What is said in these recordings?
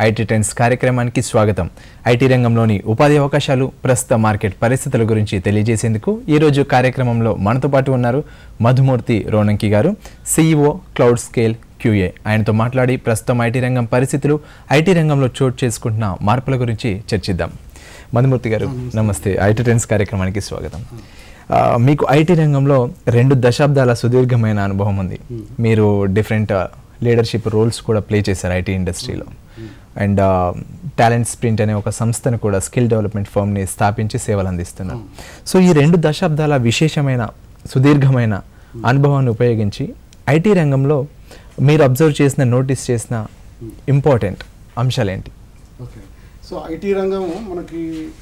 IT trends కార్యక్రమానికి స్వాగతం IT రంగంలోని ఉపాధి అవకాశాలు ప్రస్తుత మార్కెట్ పరిస్థితుల గురించి తెలియజేసేందుకు ఈరోజు కార్యక్రమంలో మనతో పాటు ఉన్నారు మధుమూర్తి రోనంకి గారు సిఇఓ క్లౌడ్ స్కేల్ క్యూఏ ఆయనతో మాట్లాడి ప్రస్తుతం ఐటీ రంగం పరిస్థితులు ఐటీ రంగంలో చోటు చేసుకుంటున్న మార్పుల గురించి చర్చిద్దాం మధుమూర్తి గారు నమస్తే ఐటీ ట్రెండ్స్ కార్యక్రమానికి స్వాగతం ఆ, మీకు ఐటీ రంగంలో రెండు దశాబ్దాల సుదీర్ఘమైన అనుభవం ఉంది మీరు డిఫరెంట్ లీడర్షిప్ రోల్స్ కూడా ప్లే చేశారు ఐటీ ఇండస్ట్రీలో అండ్ టాలెంట్ స్ప్రింట్ అనే ఒక సంస్థను కూడా స్కిల్ డెవలప్మెంట్ ఫర్మ్ని స్థాపించి సేవలు అందిస్తున్నారు సో ఈ రెండు దశాబ్దాల విశేషమైన సుదీర్ఘమైన అనుభవాన్ని ఉపయోగించి ఐటీ రంగంలో మీరు అబ్జర్వ్ చేసిన నోటీస్ చేసిన ఇంపార్టెంట్ అంశాలేంటి ఓకే సో ఐటీ రంగం మనకి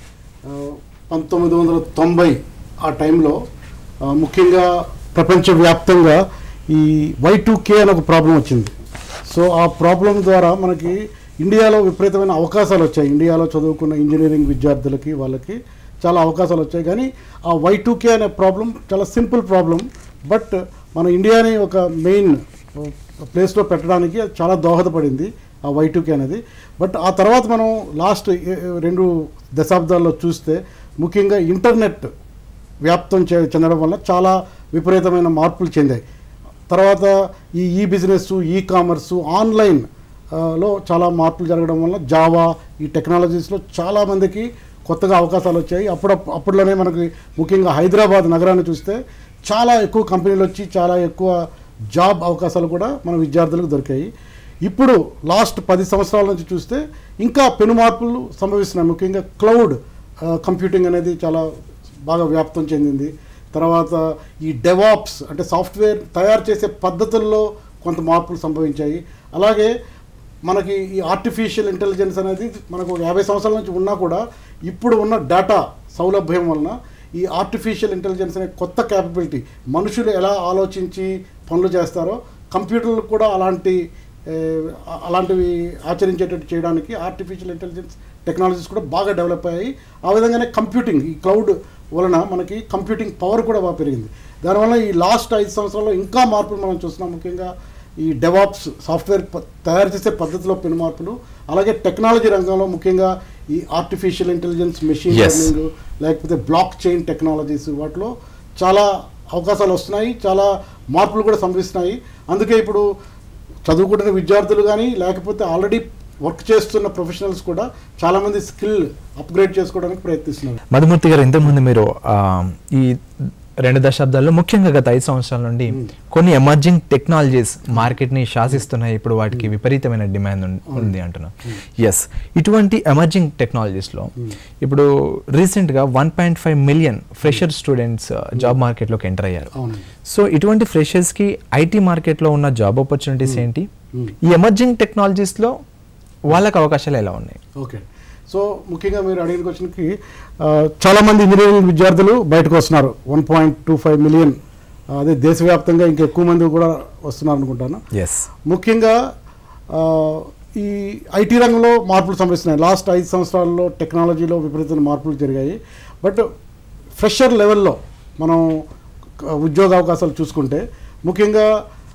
ఆ, పంతొమ్మిది వందల తొంభై ఆ టైంలో ఆ, ముఖ్యంగా ప్రపంచవ్యాప్తంగా ఈ వై టూ కే అనే ఒక ప్రాబ్లం వచ్చింది సో ఆ ప్రాబ్లం ద్వారా మనకి ఇండియాలో విపరీతమైన అవకాశాలు వచ్చాయి ఇండియాలో చదువుకున్న ఇంజనీరింగ్ విద్యార్థులకి వాళ్ళకి చాలా అవకాశాలు వచ్చాయి కానీ ఆ వై టూ కే అనే ప్రాబ్లం చాలా సింపుల్ ప్రాబ్లం బట్ మన ఇండియాని ఒక మెయిన్ ప్లేస్లో పెట్టడానికి అది చాలా దోహదపడింది ఆ వై టూకే అనేది బట్ ఆ తర్వాత మనం లాస్ట్ రెండు దశాబ్దాల్లో చూస్తే ముఖ్యంగా ఇంటర్నెట్ వ్యాప్తం చే చెందడం వల్ల చాలా విపరీతమైన మార్పులు చెందాయి తర్వాత ఈ ఈ బిజినెస్ ఈ కామర్సు ఆన్లైన్ ఆ, లో చాలా మార్పులు జరగడం వల్ల జావా ఈ టెక్నాలజీస్లో చాలామందికి కొత్తగా అవకాశాలు వచ్చాయి అప్పుడు అప్పట్లోనే మనకి ముఖ్యంగా హైదరాబాద్ నగరాన్ని చూస్తే చాలా ఎక్కువ కంపెనీలు వచ్చి చాలా ఎక్కువ జాబ్ అవకాశాలు కూడా మన విద్యార్థులకు దొరికాయి ఇప్పుడు లాస్ట్ పది సంవత్సరాల నుంచి చూస్తే ఇంకా పెను మార్పులు సంభవిస్తున్నాయి ముఖ్యంగా క్లౌడ్ కంప్యూటింగ్ అనేది చాలా బాగా వ్యాప్తం చెందింది తర్వాత ఈ డెవాప్స్ అంటే సాఫ్ట్వేర్ తయారు చేసే పద్ధతుల్లో కొంత మార్పులు సంభవించాయి అలాగే మనకి ఈ ఆర్టిఫిషియల్ ఇంటెలిజెన్స్ అనేది మనకు ఒక యాభై సంవత్సరాల నుంచి ఉన్నా కూడా ఇప్పుడు ఉన్న డేటా సౌలభ్యం వలన ఈ ఆర్టిఫిషియల్ ఇంటెలిజెన్స్ అనే కొత్త క్యాపబిలిటీ మనుషులు ఎలా ఆలోచించి పనులు చేస్తారో కంప్యూటర్లు కూడా అలాంటి ఏ, అ- అలాంటివి ఆచరించేటట్టు చేయడానికి ఆర్టిఫిషియల్ ఇంటెలిజెన్స్ టెక్నాలజీస్ కూడా బాగా డెవలప్ అయ్యాయి ఆ విధంగానే కంప్యూటింగ్ ఈ క్లౌడ్ వలన మనకి కంప్యూటింగ్ పవర్ కూడా బాగా పెరిగింది దానివల్ల ఈ లాస్ట్ ఐదు సంవత్సరాల్లో ఇంకా మార్పులు మనం చూస్తున్నాం ముఖ్యంగా ఈ డెవాప్స్ సాఫ్ట్వేర్ ప- తయారు చేసే పద్ధతిలో పెను మార్పులు అలాగే టెక్నాలజీ రంగంలో ముఖ్యంగా ఈ artificial intelligence machine Yes. Learning లేకపోతే బ్లాక్ చైన్ టెక్నాలజీస్ వాటిలో చాలా అవకాశాలు వస్తున్నాయి చాలా మార్పులు కూడా సంభవిస్తున్నాయి అందుకే ఇప్పుడు చదువుకుంటున్న విద్యార్థులు కానీ లేకపోతే ఆల్రెడీ వర్క్ చేస్తున్న ప్రొఫెషనల్స్ కూడా చాలామంది స్కిల్ అప్గ్రేడ్ చేసుకోవడానికి ప్రయత్నిస్తున్నారు మధుమూర్తి గారు ఇంతకుముందు మీరు ఆ, ఈ రెండు దశాబ్దాల్లో ముఖ్యంగా గత ఐదు సంవత్సరాల నుండి కొన్ని ఎమర్జింగ్ టెక్నాలజీస్ మార్కెట్ని శాసిస్తున్నాయి ఇప్పుడు వాటికి విపరీతమైన డిమాండ్ ఉం- ఉంది అంటున్నాం ఎస్ ఇటువంటి ఎమర్జింగ్ టెక్నాలజీస్లో ఇప్పుడు రీసెంట్గా one point five million fresher students job మార్కెట్లోకి ఎంటర్ అయ్యారు అవునండి సో ఇటువంటి ఫ్రెషర్స్కి ఐటీ మార్కెట్లో ఉన్న జాబ్ ఆపర్చునిటీస్ ఏంటి ఈ ఎమర్జింగ్ టెక్నాలజీస్లో వాళ్ళకి అవకాశాలు ఎలా ఉన్నాయి ఓకే సో ముఖ్యంగా మీరు అడిగిన క్వశ్చన్కి ఆ, చాలామంది ఇంజనీరింగ్ విద్యార్థులు బయటకు వస్తున్నారు one point two five million అదే దేశవ్యాప్తంగా ఇంకా ఎక్కువ మంది కూడా వస్తున్నారు అనుకుంటాను ఎస్ ముఖ్యంగా ఆ, ఈ ఐటీ రంగంలో మార్పులు సంభవిస్తున్నాయి లాస్ట్ ఐదు సంవత్సరాల్లో టెక్నాలజీలో విపరీతమైన మార్పులు జరిగాయి బట్ ఫ్రెషర్ లెవెల్లో మనం క- ఉద్యోగ అవకాశాలు చూసుకుంటే ముఖ్యంగా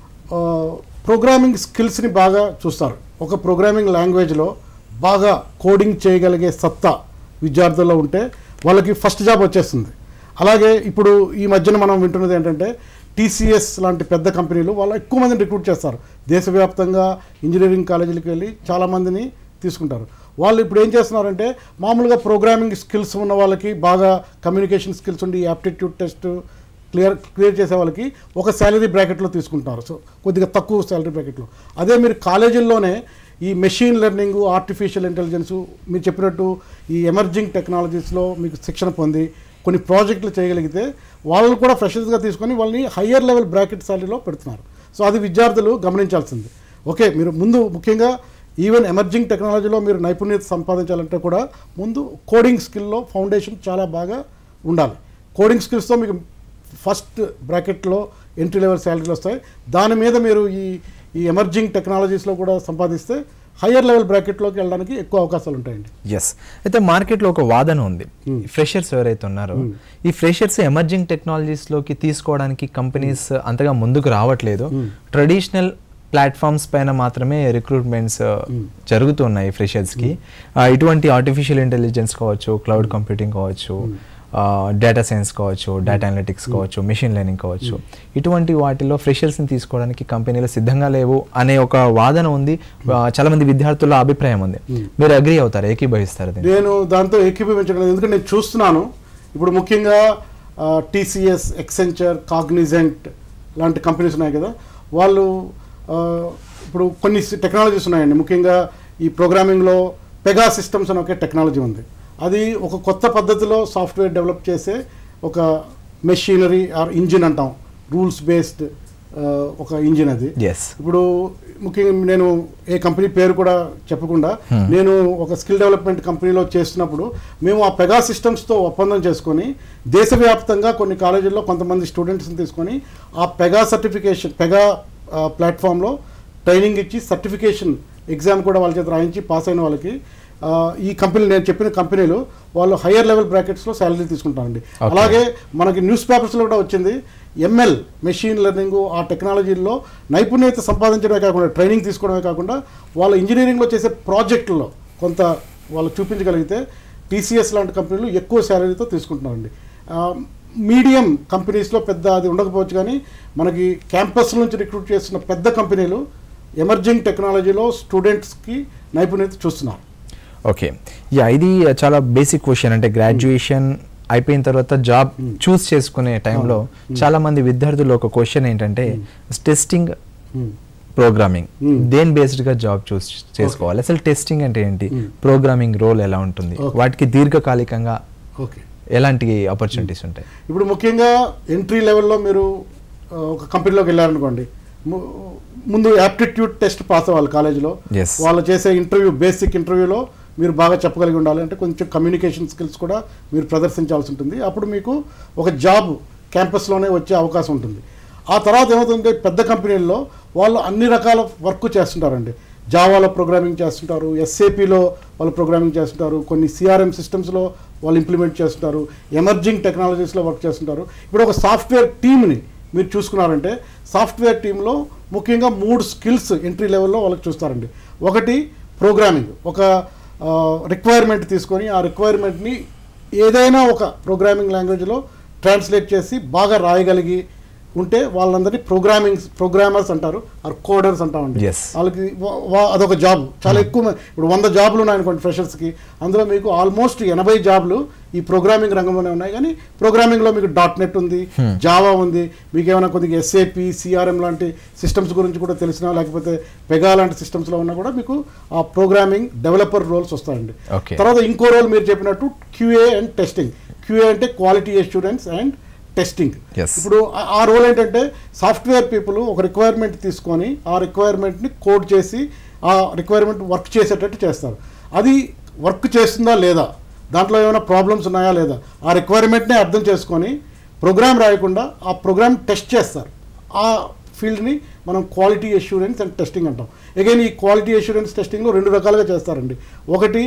ప్రోగ్రామింగ్ స్కిల్స్ని బాగా చూస్తారు ఒక ప్రోగ్రామింగ్ లాంగ్వేజ్లో బాగా కోడింగ్ చేయగలిగే సత్తా విద్యార్థుల్లో ఉంటే వాళ్ళకి ఫస్ట్ జాబ్ వచ్చేస్తుంది అలాగే ఇప్పుడు ఈ మధ్యన మనం వింటున్నది ఏంటంటే టీసీఎస్ లాంటి పెద్ద కంపెనీలు వాళ్ళు ఎక్కువ మందిని రిక్రూట్ చేస్తారు దేశవ్యాప్తంగా ఇంజనీరింగ్ కాలేజీలకు వెళ్ళి చాలామందిని తీసుకుంటారు వాళ్ళు ఇప్పుడు ఏం చేస్తున్నారంటే మామూలుగా ప్రోగ్రామింగ్ స్కిల్స్ ఉన్న వాళ్ళకి బాగా కమ్యూనికేషన్ స్కిల్స్ ఉండి యాప్టిట్యూడ్ టెస్ట్ క్లియర్ క్లియర్ చేసే వాళ్ళకి ఒక శాలరీ బ్రాకెట్లో తీసుకుంటారు సో కొద్దిగా తక్కువ శాలరీ బ్రాకెట్లో అదే మీరు కాలేజీల్లోనే ఈ మెషిన్ లెర్నింగ్ ఆర్టిఫిషియల్ ఇంటెలిజెన్స్ మీరు చెప్పినట్టు ఈ ఎమర్జింగ్ టెక్నాలజీస్లో మీకు శిక్షణ పొంది కొన్ని ప్రాజెక్టులు చేయగలిగితే వాళ్ళు కూడా ఫ్రెషర్స్గా తీసుకొని వాళ్ళని హయ్యర్ లెవెల్ బ్రాకెట్ శాలరీలో పెడుతున్నారు సో అది విద్యార్థులు గమనించాల్సింది ఓకే మీరు ముందు ముఖ్యంగా ఈవెన్ ఎమర్జింగ్ టెక్నాలజీలో మీరు నైపుణ్యత సంపాదించాలంటే కూడా ముందు కోడింగ్ స్కిల్లో ఫౌండేషన్ చాలా బాగా ఉండాలి కోడింగ్ స్కిల్స్తో మీకు ఫస్ట్ బ్రాకెట్లో ఎంట్రీ లెవెల్ శాలరీలు వస్తాయి దాని మీద మీరు ఈ ఈ ఎమర్జింగ్ టెక్నాలజీస్లో కూడా సంపాదిస్తే హయ్యర్ లెవెల్ బ్రాకెట్లోకి వెళ్ళడానికి ఎక్కువ అవకాశాలు ఉంటాయండి ఎస్ అయితే మార్కెట్లో ఒక వాదన ఉంది ఫ్రెషర్స్ ఎవరైతే ఉన్నారో ఈ ఫ్రెషర్స్ ఎమర్జింగ్ టెక్నాలజీస్ లోకి తీసుకోవడానికి కంపెనీస్ అంతగా ముందుకు రావట్లేదు ట్రెడిషనల్ ప్లాట్ఫామ్స్ పైన మాత్రమే రిక్రూట్మెంట్స్ జరుగుతున్నాయి ఫ్రెషర్స్కి ఇటువంటి ఆర్టిఫిషియల్ ఇంటెలిజెన్స్ కావచ్చు క్లౌడ్ కంప్యూటింగ్ కావచ్చు డేటా సైన్స్ కావచ్చు డేటా అనలిటిక్స్ కావచ్చు మెషిన్ లెర్నింగ్ కావచ్చు ఇటువంటి వాటిలో ఫ్రెషర్స్ని తీసుకోవడానికి కంపెనీలు సిద్ధంగా లేవు అనే ఒక వాదన ఉంది ఆ, చాలా మంది విద్యార్థుల అభిప్రాయం ఉంది మీరు అగ్రి అవుతారు ఏకీభవిస్తారు దీన్ని నేను దాంతో ఏకీభవించడం లేదు ఎందుకంటే నేను చూస్తున్నాను ఇప్పుడు ముఖ్యంగా టీసీఎస్ ఎక్సెంచర్ కాగ్నిజెంట్ లాంటి కంపెనీస్ ఉన్నాయి కదా వాళ్ళు ఆ, ఇప్పుడు కొన్ని టెక్నాలజీస్ ఉన్నాయండి ముఖ్యంగా ఈ ప్రోగ్రామింగ్లో పెగా సిస్టమ్స్ అని ఒకే టెక్నాలజీ ఉంది అది ఒక కొత్త పద్ధతిలో సాఫ్ట్వేర్ డెవలప్ చేసే ఒక మెషినరీ ఆర్ ఇంజిన్ అంటాం రూల్స్ బేస్డ్ ఒక ఇంజిన్ అది ఎస్ ఇప్పుడు ముఖ్యంగా నేను ఏ కంపెనీ పేరు కూడా చెప్పకుండా నేను ఒక స్కిల్ డెవలప్మెంట్ కంపెనీలో చేస్తున్నప్పుడు మేము ఆ పెగా సిస్టమ్స్తో ఒప్పందం చేసుకొని దేశవ్యాప్తంగా కొన్ని కాలేజీల్లో కొంతమంది స్టూడెంట్స్ని తీసుకొని ఆ పెగా సర్టిఫికేషన్ పెగా ప్లాట్ఫామ్లో ట్రైనింగ్ ఇచ్చి సర్టిఫికేషన్ ఎగ్జామ్ కూడా వాళ్ళ చేత రాయించి పాస్ అయిన వాళ్ళకి ఆ, ఈ కంపెనీ నేను చెప్పిన కంపెనీలు వాళ్ళు హయ్యర్ లెవెల్ బ్రాకెట్స్లో శాలరీ తీసుకుంటారండి Okay. అలాగే మనకి న్యూస్ పేపర్స్లో కూడా వచ్చింది ఎంఎల్ మెషిన్ లెర్నింగ్ ఆ టెక్నాలజీల్లో నైపుణ్యత సంపాదించడమే కాకుండా ట్రైనింగ్ తీసుకోవడమే కాకుండా వాళ్ళ ఇంజనీరింగ్లో చేసే ప్రాజెక్టుల్లో కొంత వాళ్ళు చూపించగలిగితే టీసీఎస్ లాంటి కంపెనీలు ఎక్కువ శాలరీతో తీసుకుంటున్నారండి ఆ, మీడియం కంపెనీస్లో పెద్ద అది ఉండకపోవచ్చు కానీ మనకి క్యాంపస్ నుంచి రిక్రూట్ చేస్తున్న పెద్ద కంపెనీలు ఎమర్జింగ్ టెక్నాలజీలో స్టూడెంట్స్కి నైపుణ్యత చూస్తున్నారు ఓకే యా ఇది చాలా బేసిక్ క్వశ్చన్ అంటే గ్రాడ్యుయేషన్ అయిపోయిన తర్వాత జాబ్ చూస్ చేసుకునే టైంలో చాలా మంది విద్యార్థులు ఒక క్వశ్చన్ ఏంటంటే టెస్టింగ్ Hmm. Programming Hmm. దేని బేస్డ్ గా జాబ్ చూస్ చేసుకోవాలి అసలు టెస్టింగ్ అంటే ఏంటి ప్రోగ్రామింగ్ రోల్ ఎలా ఉంటుంది Okay. వాటికి దీర్ఘకాలికంగా ఓకే ఎలాంటి ఆపర్చునిటీస్ ఉంటాయి ఇప్పుడు ముఖ్యంగా ఎంట్రీ లెవెల్లో మీరు ఆ, ఒక కంపెనీలోకి వెళ్ళారనుకోండి ము- ముందు యాప్టిట్యూడ్ టెస్ట్ పాస్ అవ్వాలి కాలేజీలో Yes. వాళ్ళు చేసే ఇంటర్వ్యూ బేసిక్ ఇంటర్వ్యూలో మీరు బాగా చెప్పగలిగి ఉండాలి అంటే కొంచెం కమ్యూనికేషన్ స్కిల్స్ కూడా మీరు ప్రదర్శించాల్సి ఉంటుంది అప్పుడు మీకు ఒక జాబ్ క్యాంపస్లోనే వచ్చే అవకాశం ఉంటుంది ఆ తర్వాత ఏమవుతుందంటే పెద్ద కంపెనీల్లో వాళ్ళు అన్ని రకాల వర్క్ చేస్తుంటారండి జావాలో ప్రోగ్రామింగ్ చేస్తుంటారు ఎస్ఏపిలో వాళ్ళు ప్రోగ్రామింగ్ చేస్తుంటారు కొన్ని సిఆర్ఎం సిస్టమ్స్లో వాళ్ళు ఇంప్లిమెంట్ చేస్తుంటారు ఎమర్జింగ్ టెక్నాలజీస్లో వర్క్ చేస్తుంటారు ఇప్పుడు ఒక సాఫ్ట్వేర్ టీమ్ని మీరు చూసుకున్నారంటే సాఫ్ట్వేర్ టీంలో ముఖ్యంగా మూడు స్కిల్స్ ఎంట్రీ లెవెల్లో వాళ్ళకి చూస్తారండి ఒకటి ప్రోగ్రామింగ్ ఒక రిక్వైర్మెంట్ తీసుకొని ఆ రిక్వైర్మెంట్ని ఏదైనా ఒక ప్రోగ్రామింగ్ లాంగ్వేజ్లో ట్రాన్స్లేట్ చేసి బాగా రాయగలిగి ఉంటే వాళ్ళందరినీ ప్రోగ్రామింగ్ ప్రోగ్రామర్స్ అంటారు ఆర్ కోడర్స్ అంటామండి Yes. వాళ్ళకి వా- వా- అదొక జాబ్ చాలా ఎక్కువ మంది- ఇప్పుడు వంద జాబులు ఉన్నాయనుకోండి ఫ్రెషర్స్కి అందులో మీకు ఆల్మోస్ట్ ఎనభై జాబ్లు ఈ ప్రోగ్రామింగ్ రంగంలోనే ఉన్నాయి కానీ ప్రోగ్రామింగ్లో మీకు డాట్ నెట్ ఉంది జావా ఉంది మీకు ఏమైనా కొద్దిగా ఎస్ఏపి సిఆర్ఎం లాంటి సిస్టమ్స్ గురించి కూడా తెలిసినా లేకపోతే పెగా లాంటి సిస్టమ్స్లో ఉన్నా కూడా మీకు ఆ ప్రోగ్రామింగ్ డెవలపర్ రోల్స్ వస్తాయండి Okay. తర్వాత ఇంకో రోల్ మీరు చెప్పినట్టు క్యూఏ అండ్ టెస్టింగ్ క్యూఏ అంటే quality assurance and testing Yes. ఇప్పుడు ఆ- ఆ రోల్ ఏంటంటే సాఫ్ట్వేర్ పీపుల్ ఒక రిక్వైర్మెంట్ తీసుకొని ఆ రిక్వైర్మెంట్ని కోడ్ చేసి ఆ రిక్వైర్మెంట్ వర్క్ చేసేటట్టు చేస్తారు అది వర్క్ చేస్తుందా లేదా దాంట్లో ఏమైనా ప్రాబ్లమ్స్ ఉన్నాయా లేదా ఆ రిక్వైర్మెంట్నే అర్థం చేసుకొని ప్రోగ్రామ్ రాయకుండా ఆ ప్రోగ్రామ్ టెస్ట్ చేస్తారు ఆ ఫీల్డ్ని మనం క్వాలిటీ అష్యూరెన్స్ అండ్ టెస్టింగ్ అంటాం అగైన్ ఈ క్వాలిటీ అష్యూరెన్స్ టెస్టింగ్లో రెండు రకాలుగా చేస్తారండి ఒకటి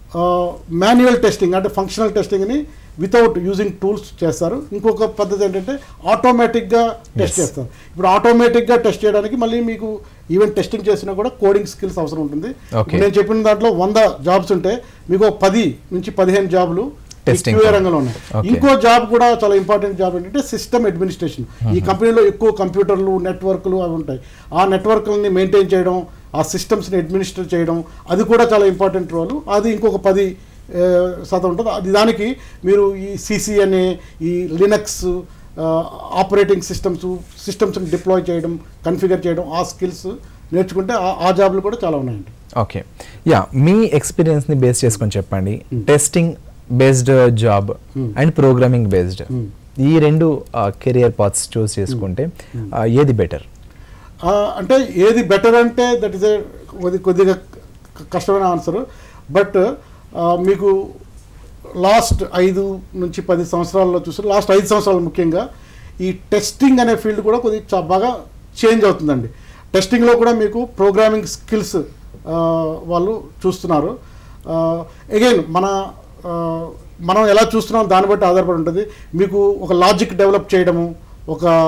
మాన్యువల్ టెస్టింగ్ అంటే ఫంక్షనల్ టెస్టింగ్ని వితౌట్ యూజింగ్ టూల్స్ చేస్తారు ఇంకొక పద్ధతి ఏంటంటే ఆటోమేటిక్గా టెస్ట్ Yes. చేస్తారు ఇప్పుడు ఆటోమేటిక్గా టెస్ట్ చేయడానికి మళ్ళీ మీకు ఈవెన్ టెస్టింగ్ చేసినా కూడా కోడింగ్ స్కిల్స్ అవసరం ఉంటుంది Okay. ఇప్పుడు నేను చెప్పిన దాంట్లో వంద జాబ్స్ ఉంటే మీకు ఒక పది నుంచి పదిహేను జాబ్లు Testing. క్యూఏ రంగంలో ఉన్నాయి Okay. ఇంకో జాబ్ కూడా చాలా ఇంపార్టెంట్ జాబ్ ఏంటంటే సిస్టమ్ అడ్మినిస్ట్రేషన్ ఈ కంపెనీలో ఎక్కువ కంప్యూటర్లు నెట్వర్క్లు అవి ఉంటాయి ఆ నెట్వర్క్లని మెయింటైన్ చేయడం ఆ సిస్టమ్స్ని అడ్మినిస్టర్ చేయడం అది కూడా చాలా ఇంపార్టెంట్ రోల్ అది ఇంకొక పది ఆ, శాతం ఉంటుంది అది దానికి మీరు ఈ సిసి అనే ఈ లినక్స్ ఆపరేటింగ్ సిస్టమ్స్ సిస్టమ్స్ని డిప్లాయ్ చేయడం కన్ఫిగర్ చేయడం ఆ స్కిల్స్ నేర్చుకుంటే ఆ- ఆ జాబ్లు కూడా చాలా ఉన్నాయండి ఓకే యా మీ ఎక్స్పీరియన్స్ ని బేస్ చేసుకొని చెప్పండి testing based job and programming based Hmm. ఈ రెండు కెరియర్ పాత్స్ చూస్ చేసుకుంటే ఆ, ఏది బెటర్ ఆ, అంటే ఏది బెటర్ అంటే దట్ ఈస్ ఏ కొద్ది కొద్దిగా క- కష్టమైన ఆన్సర్ బట్ మీకు లాస్ట్ ఐదు నుంచి పది సంవత్సరాల్లో చూస్తే లాస్ట్ ఐదు సంవత్సరాలు ముఖ్యంగా ఈ టెస్టింగ్ అనే ఫీల్డ్ కూడా కొద్దిగా చా- బాగా చేంజ్ అవుతుందండి టెస్టింగ్లో కూడా మీకు ప్రోగ్రామింగ్ స్కిల్స్ వాళ్ళు చూస్తున్నారు అగైన్ మన ఆ, మనం ఎలా చూస్తున్నాం దాన్ని బట్టి ఆధారపడి ఉంటుంది మీకు ఒక లాజిక్ డెవలప్ చేయడము ఒక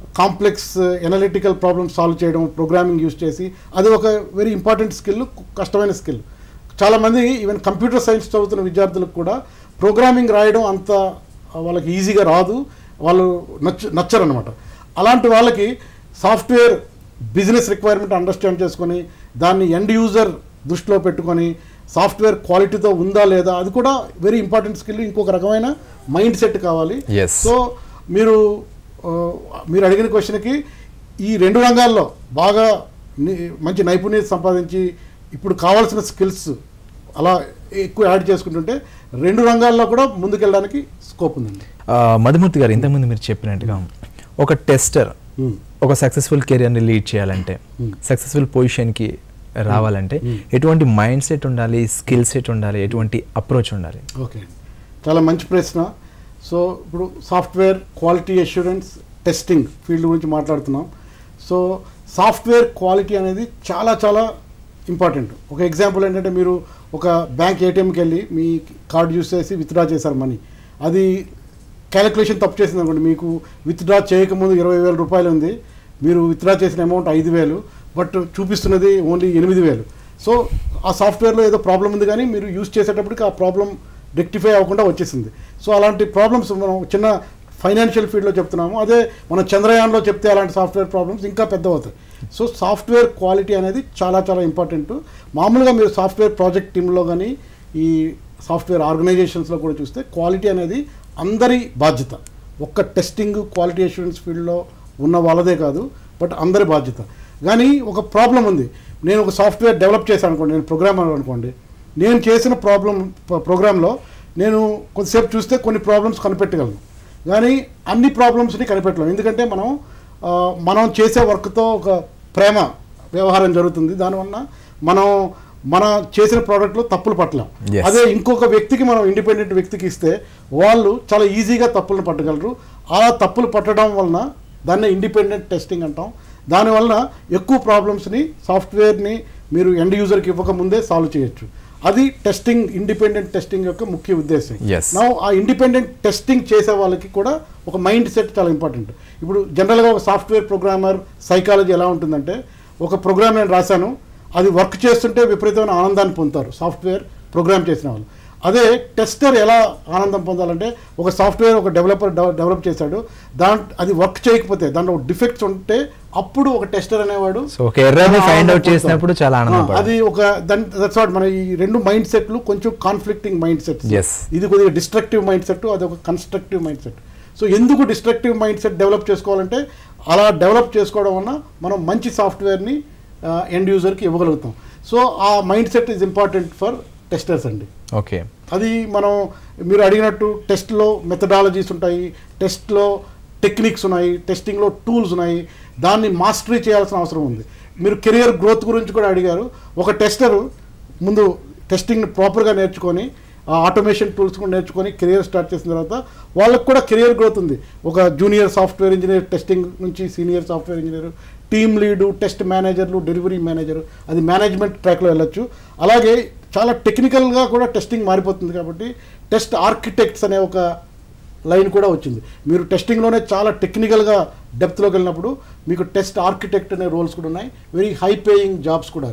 కాంప్లెక్స్ ఎనలిటికల్ ప్రాబ్లమ్స్ సాల్వ్ చేయడం ప్రోగ్రామింగ్ యూస్ చేసి అది ఒక వెరీ ఇంపార్టెంట్ స్కిల్ కష్టమైన స్కిల్ చాలామంది ఈవెన్ కంప్యూటర్ సైన్స్ చదువుతున్న విద్యార్థులకు కూడా ప్రోగ్రామింగ్ రాయడం అంత వాళ్ళకి ఈజీగా రాదు వాళ్ళు నచ్చ నచ్చరు అనమాట అలాంటి వాళ్ళకి సాఫ్ట్వేర్ బిజినెస్ రిక్వైర్మెంట్ అండర్స్టాండ్ చేసుకొని దాన్ని ఎండ్ యూజర్ దృష్టిలో పెట్టుకొని సాఫ్ట్వేర్ క్వాలిటీతో ఉందా లేదా అది కూడా వెరీ ఇంపార్టెంట్ స్కిల్ ఇంకొక రకమైన మైండ్ సెట్ కావాలి Yes. సో మీరు ఆ, మీరు అడిగిన క్వశ్చన్కి ఈ రెండు రంగాల్లో బాగా ని- మంచి నైపుణ్యత సంపాదించి ఇప్పుడు కావాల్సిన స్కిల్స్ అలా ఎక్కువ యాడ్ చేసుకుంటుంటే రెండు రంగాల్లో కూడా ముందుకెళ్ళడానికి స్కోప్ ఉందండి ఆ, మధుమూర్తి గారు ఇంతకుముందు మీరు చెప్పినట్టుగా ఒక టెస్టర్ Hmm. ఒక సక్సెస్ఫుల్ కెరియర్ని లీడ్ చేయాలంటే Hmm. సక్సెస్ఫుల్ పొజిషన్కి రావాలంటే ఎటువంటి మైండ్ సెట్ ఉండాలి స్కిల్ సెట్ ఉండాలి ఎటువంటి అప్రోచ్ ఉండాలి ఓకే చాలా మంచి ప్రశ్న సో ఇప్పుడు software quality assurance testing field గురించి మాట్లాడుతున్నాం సో సాఫ్ట్వేర్ క్వాలిటీ అనేది చాలా చాలా ఇంపార్టెంట్ ఒక ఎగ్జాంపుల్ ఏంటంటే మీరు ఒక బ్యాంక్ ఏటీఎంకి వెళ్ళి మీ కార్డు యూస్ చేసి విత్డ్రా చేశారు మనీ అది క్యాలిక్యులేషన్ తప్పు చేసింది అనుకోండి మీకు విత్డ్రా చేయకముందు ఇరవై వేల రూపాయలు ఉంది మీరు విత్డ్రా చేసిన అమౌంట్ ఐదు వేలు బట్ చూపిస్తున్నది ఓన్లీ ఎనిమిది వేలు సో ఆ సాఫ్ట్వేర్లో ఏదో ప్రాబ్లం ఉంది కానీ మీరు యూజ్ చేసేటప్పటికి ఆ ప్రాబ్లం రెక్టిఫై అవ్వకుండా వచ్చేసింది సో అలాంటి ప్రాబ్లమ్స్ మనం చిన్న ఫైనాన్షియల్ ఫీల్డ్లో చెప్తున్నాము అదే మన చంద్రయాన్లో చెప్తే అలాంటి సాఫ్ట్వేర్ ప్రాబ్లమ్స్ ఇంకా పెద్ద అవుతాయి సో సాఫ్ట్వేర్ క్వాలిటీ అనేది చాలా చాలా ఇంపార్టెంట్ మామూలుగా మీరు సాఫ్ట్వేర్ ప్రాజెక్ట్ టీంలో కానీ ఈ సాఫ్ట్వేర్ ఆర్గనైజేషన్స్లో కూడా చూస్తే క్వాలిటీ అనేది అందరి బాధ్యత ఒక్క టెస్టింగ్ క్వాలిటీ అష్యూరెన్స్ ఫీల్డ్లో ఉన్న వాళ్ళదే కాదు బట్ అందరి బాధ్యత కానీ ఒక ప్రాబ్లం ఉంది నేను ఒక సాఫ్ట్వేర్ డెవలప్ చేశాను అనుకోండి నేను ప్రోగ్రామర్ అనుకోండి నేను చేసిన ప్రాబ్లం ప్రోగ్రాంలో నేను కొద్దిసేపు చూస్తే కొన్ని ప్రాబ్లమ్స్ కనిపెట్టగలను కానీ అన్ని ప్రాబ్లమ్స్ని కనిపెట్టలేము ఎందుకంటే మనం ఆ, మనం చేసే వర్క్తో ఒక ప్రేమ వ్యవహారం జరుగుతుంది దానివల్ల మనం మన చేసిన ప్రోడక్ట్లో తప్పులు పట్టలేం Yes. అదే ఇంకొక వ్యక్తికి మనం ఇండిపెండెంట్ వ్యక్తికి ఇస్తే వాళ్ళు చాలా ఈజీగా తప్పులను పట్టగలరు ఆ తప్పులు పట్టడం వలన దాన్ని ఇండిపెండెంట్ టెస్టింగ్ అంటాం దానివలన ఎక్కువ ప్రాబ్లమ్స్ని సాఫ్ట్వేర్ని మీరు ఎండ్ యూజర్కి ఇవ్వకముందే సాల్వ్ చేయొచ్చు అది టెస్టింగ్ ఇండిపెండెంట్ టెస్టింగ్ యొక్క ముఖ్య ఉద్దేశం Yes. నా ఆ ఇండిపెండెంట్ టెస్టింగ్ చేసే వాళ్ళకి కూడా ఒక మైండ్ సెట్ చాలా ఇంపార్టెంట్ ఇప్పుడు జనరల్గా ఒక సాఫ్ట్వేర్ ప్రోగ్రామర్ సైకాలజీ ఎలా ఉంటుందంటే ఒక ప్రోగ్రామ్ నేను రాశాను అది వర్క్ చేస్తుంటే విపరీతమైన ఆనందాన్ని పొందుతారు సాఫ్ట్వేర్ ప్రోగ్రామ్ చేసిన వాళ్ళు అదే టెస్టర్ ఎలా ఆనందం పొందాలంటే ఒక సాఫ్ట్వేర్ ఒక డెవలపర్ డెవలప్ చేశాడు దాంట్ అది వర్క్ చేయకపోతే దాంట్లో డిఫెక్ట్స్ ఉంటే అప్పుడు ఒక టెస్టర్ అనేవాడు సో ఒక ఎర్రర్ని ఫైండ్ అవుట్ ఆనందం చేసినప్పుడు చాలా ఆ, ఆనందపడాలి అది ఒక దట్స్ వాట్ మన ఈ రెండు మైండ్ సెట్లు కొంచెం కాన్ఫ్లిక్టింగ్ మైండ్ సెట్స్ Yes. ఇది కొద్దిగా డిస్ట్రక్టివ్ మైండ్ సెట్ అది ఒక కన్స్ట్రక్టివ్ మైండ్ సెట్ సో ఎందుకు డిస్ట్రక్టివ్ మైండ్ సెట్ డెవలప్ చేసుకోవాలంటే అలా డెవలప్ చేసుకోవడం వలన మనం మంచి సాఫ్ట్వేర్ని ఎండ్ యూజర్కి ఇవ్వగలుగుతాం సో ఆ mindset is important for testers అండి ఓకే అది మనం మీరు అడిగినట్టు టెస్ట్లో మెథడాలజీస్ ఉంటాయి టెస్ట్లో టెక్నిక్స్ ఉన్నాయి టెస్టింగ్లో టూల్స్ ఉన్నాయి దాన్ని మాస్టరీ చేయాల్సిన అవసరం ఉంది మీరు కెరియర్ గ్రోత్ గురించి కూడా అడిగారు ఒక టెస్టరు ముందు టెస్టింగ్ ప్రాపర్గా నేర్చుకొని ఆ ఆటోమేషన్ టూల్స్ కూడా నేర్చుకొని కెరియర్ స్టార్ట్ చేసిన తర్వాత వాళ్ళకు కూడా కెరియర్ గ్రోత్ ఉంది ఒక జూనియర్ సాఫ్ట్వేర్ ఇంజనీర్ టెస్టింగ్ నుంచి senior software engineer team lead test మేనేజర్లు డెలివరీ మేనేజర్ అది మేనేజ్మెంట్ ట్రాక్లో వెళ్ళొచ్చు అలాగే చాలా టెక్నికల్గా కూడా టెస్టింగ్ మారిపోతుంది కాబట్టి టెస్ట్ ఆర్కిటెక్ట్స్ అనే ఒక లైన్ కూడా వచ్చింది మీరు టెస్టింగ్లోనే చాలా టెక్నికల్గా డెప్త్లోకి వెళ్ళినప్పుడు మీకు టెస్ట్ ఆర్కిటెక్ట్ అనే రోల్స్ కూడా ఉన్నాయి వెరీ హై పేయింగ్ జాబ్స్ కూడా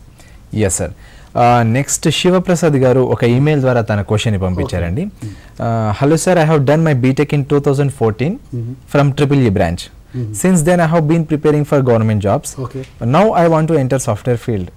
ఎస్ సార్ నెక్స్ట్ శివప్రసాద్ గారు ఒక ఈమెయిల్ ద్వారా తన క్వశ్చన్ పంపించారండి hello sir I have done my BTech in two thousand fourteen from triple E branch since then I have been preparing for government jobs okay now I want to enter software field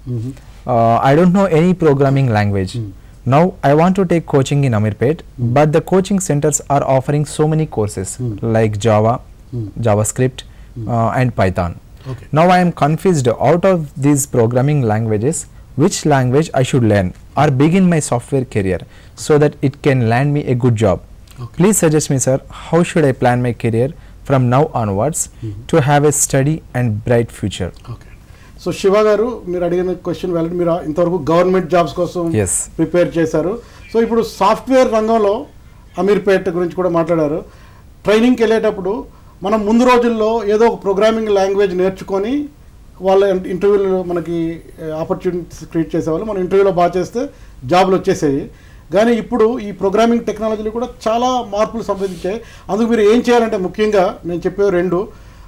I don't know any programming language now I want to take coaching in Ameerpet but the coaching centres are offering so many courses like Java JavaScript and Python okay Now I am confused out of these programming languages which language I should learn or begin my software career so that it can land me a good job. Okay. Please suggest me sir how should I plan my career from now onwards to have a steady and bright future. Okay so Shiva గారు మీరు అడిగిన question వెళ్ళండి మీరు ఇంతవరకు government jobs కోసం Yes. Prepare చేశారు so ఇప్పుడు software రంగంలో అమీర్పేట్ గురించి కూడా మాట్లాడారు ట్రైనింగ్కి వెళ్ళేటప్పుడు మనం ముందు రోజుల్లో ఏదో ఒక ప్రోగ్రామింగ్ లాంగ్వేజ్ నేర్చుకొని వాళ్ళ ఇంటర్వ్యూలో మనకి ఆపర్చునిటీస్ క్రియేట్ చేసేవాళ్ళు మనం ఇంటర్వ్యూలో బాగా చేస్తే జాబ్లు వచ్చేసాయి కానీ ఇప్పుడు ఈ ప్రోగ్రామింగ్ టెక్నాలజీలు కూడా చాలా మార్పులు సంపాదించాయి అందుకు మీరు ఏం చేయాలంటే ముఖ్యంగా నేను చెప్పే రెండు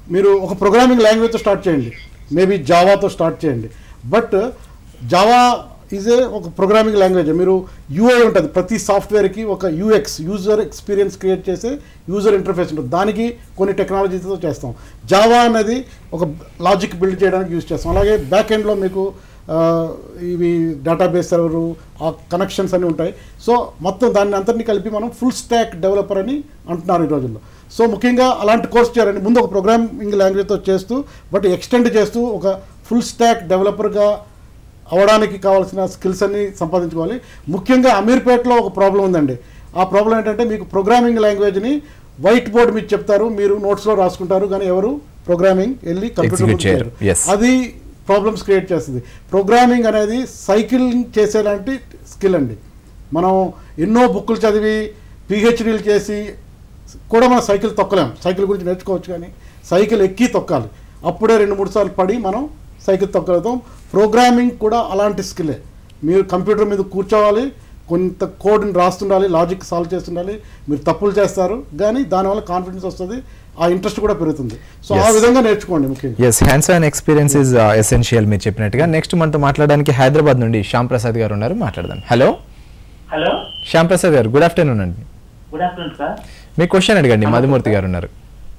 మీరు ఒక ప్రోగ్రామింగ్ లాంగ్వేజ్తో స్టార్ట్ చేయండి మేబీ జావాతో స్టార్ట్ చేయండి బట్ జావా ఈజ్ ఏ ఒక ప్రోగ్రామింగ్ లాంగ్వేజ్ మీరు యూఐ ఉంటుంది ప్రతి సాఫ్ట్వేర్కి ఒక యూఎక్స్ యూజర్ ఎక్స్పీరియన్స్ క్రియేట్ చేసే యూజర్ ఇంటర్ఫేస్ ఉంటుంది దానికి కొన్ని టెక్నాలజీతో చేస్తాం జావా అనేది ఒక లాజిక్ బిల్డ్ చేయడానికి యూజ్ చేస్తాం అలాగే బ్యాక్ ఎండ్లో మీకు ఆ, ఇవి డేటాబేస్ సర్వరు ఆ కనెక్షన్స్ అన్నీ ఉంటాయి సో మొత్తం దాన్ని అంతటిని కలిపి మనం ఫుల్ స్టాక్ డెవలపర్ అని అంటున్నారు ఈ రోజుల్లో సో ముఖ్యంగా అలాంటి కోర్స్ చేయాలండి ముందు ఒక ప్రోగ్రామింగ్ లాంగ్వేజ్తో చేస్తూ బట్ ఎక్స్టెండ్ చేస్తూ ఒక ఫుల్ స్టాక్ డెవలపర్గా అవడానికి కావాల్సిన స్కిల్స్ అన్ని సంపాదించుకోవాలి ముఖ్యంగా అమీర్పేటలో ఒక ప్రాబ్లం ఉందండి ఆ ప్రాబ్లం ఏంటంటే మీకు ప్రోగ్రామింగ్ లాంగ్వేజ్ని వైట్ బోర్డ్ మీద చెప్తారు మీరు నోట్స్లో రాసుకుంటారు కానీ ఎవరు ప్రోగ్రామింగ్ వెళ్ళి కంప్యూటర్ Execute ముందు చేయరు. చేయరు. Yes. అది ప్రాబ్లమ్స్ క్రియేట్ చేస్తుంది ప్రోగ్రామింగ్ అనేది సైకిలింగ్ చేసేలాంటి స్కిల్ అండి మనం ఎన్నో బుక్కులు చదివి పిహెచ్డీలు చేసి కూడా మనం సైకిల్ తొక్కలేం సైకిల్ గురించి నేర్చుకోవచ్చు కానీ సైకిల్ ఎక్కి తొక్కాలి అప్పుడే రెండు మూడు సార్లు పడి మనం సైకిల్ తొక్కగలుగుతాం ప్రోగ్రామింగ్ కూడా అలాంటి స్కిల్లే మీరు కంప్యూటర్ మీద కూర్చోవాలి కొంత కోడ్ని రాస్తుండాలి లాజిక్ సాల్వ్ చేస్తుండాలి మీరు తప్పులు చేస్తారు కానీ దానివల్ల కాన్ఫిడెన్స్ వస్తుంది ఆ ఇంట్రెస్ట్ కూడా పెరుగుతుంది సో ఆ Yes. విధంగా నేర్చుకోండి ముఖ్యంగా yes hands on experience is essential మీరు చెప్పినట్టుగా నెక్స్ట్ మనతో మాట్లాడడానికి హైదరాబాద్ నుండి శ్యామ్ ప్రసాద్ గారు ఉన్నారు మాట్లాడదాం హలో హలో శ్యామ్ ప్రసాద్ గారు గుడ్ ఆఫ్టర్నూన్ అండి గుడ్ ఆఫ్టర్నూన్ సార్ మీ క్వశ్చన్ అడగండి మధుమూర్తి గారు ఉన్నారు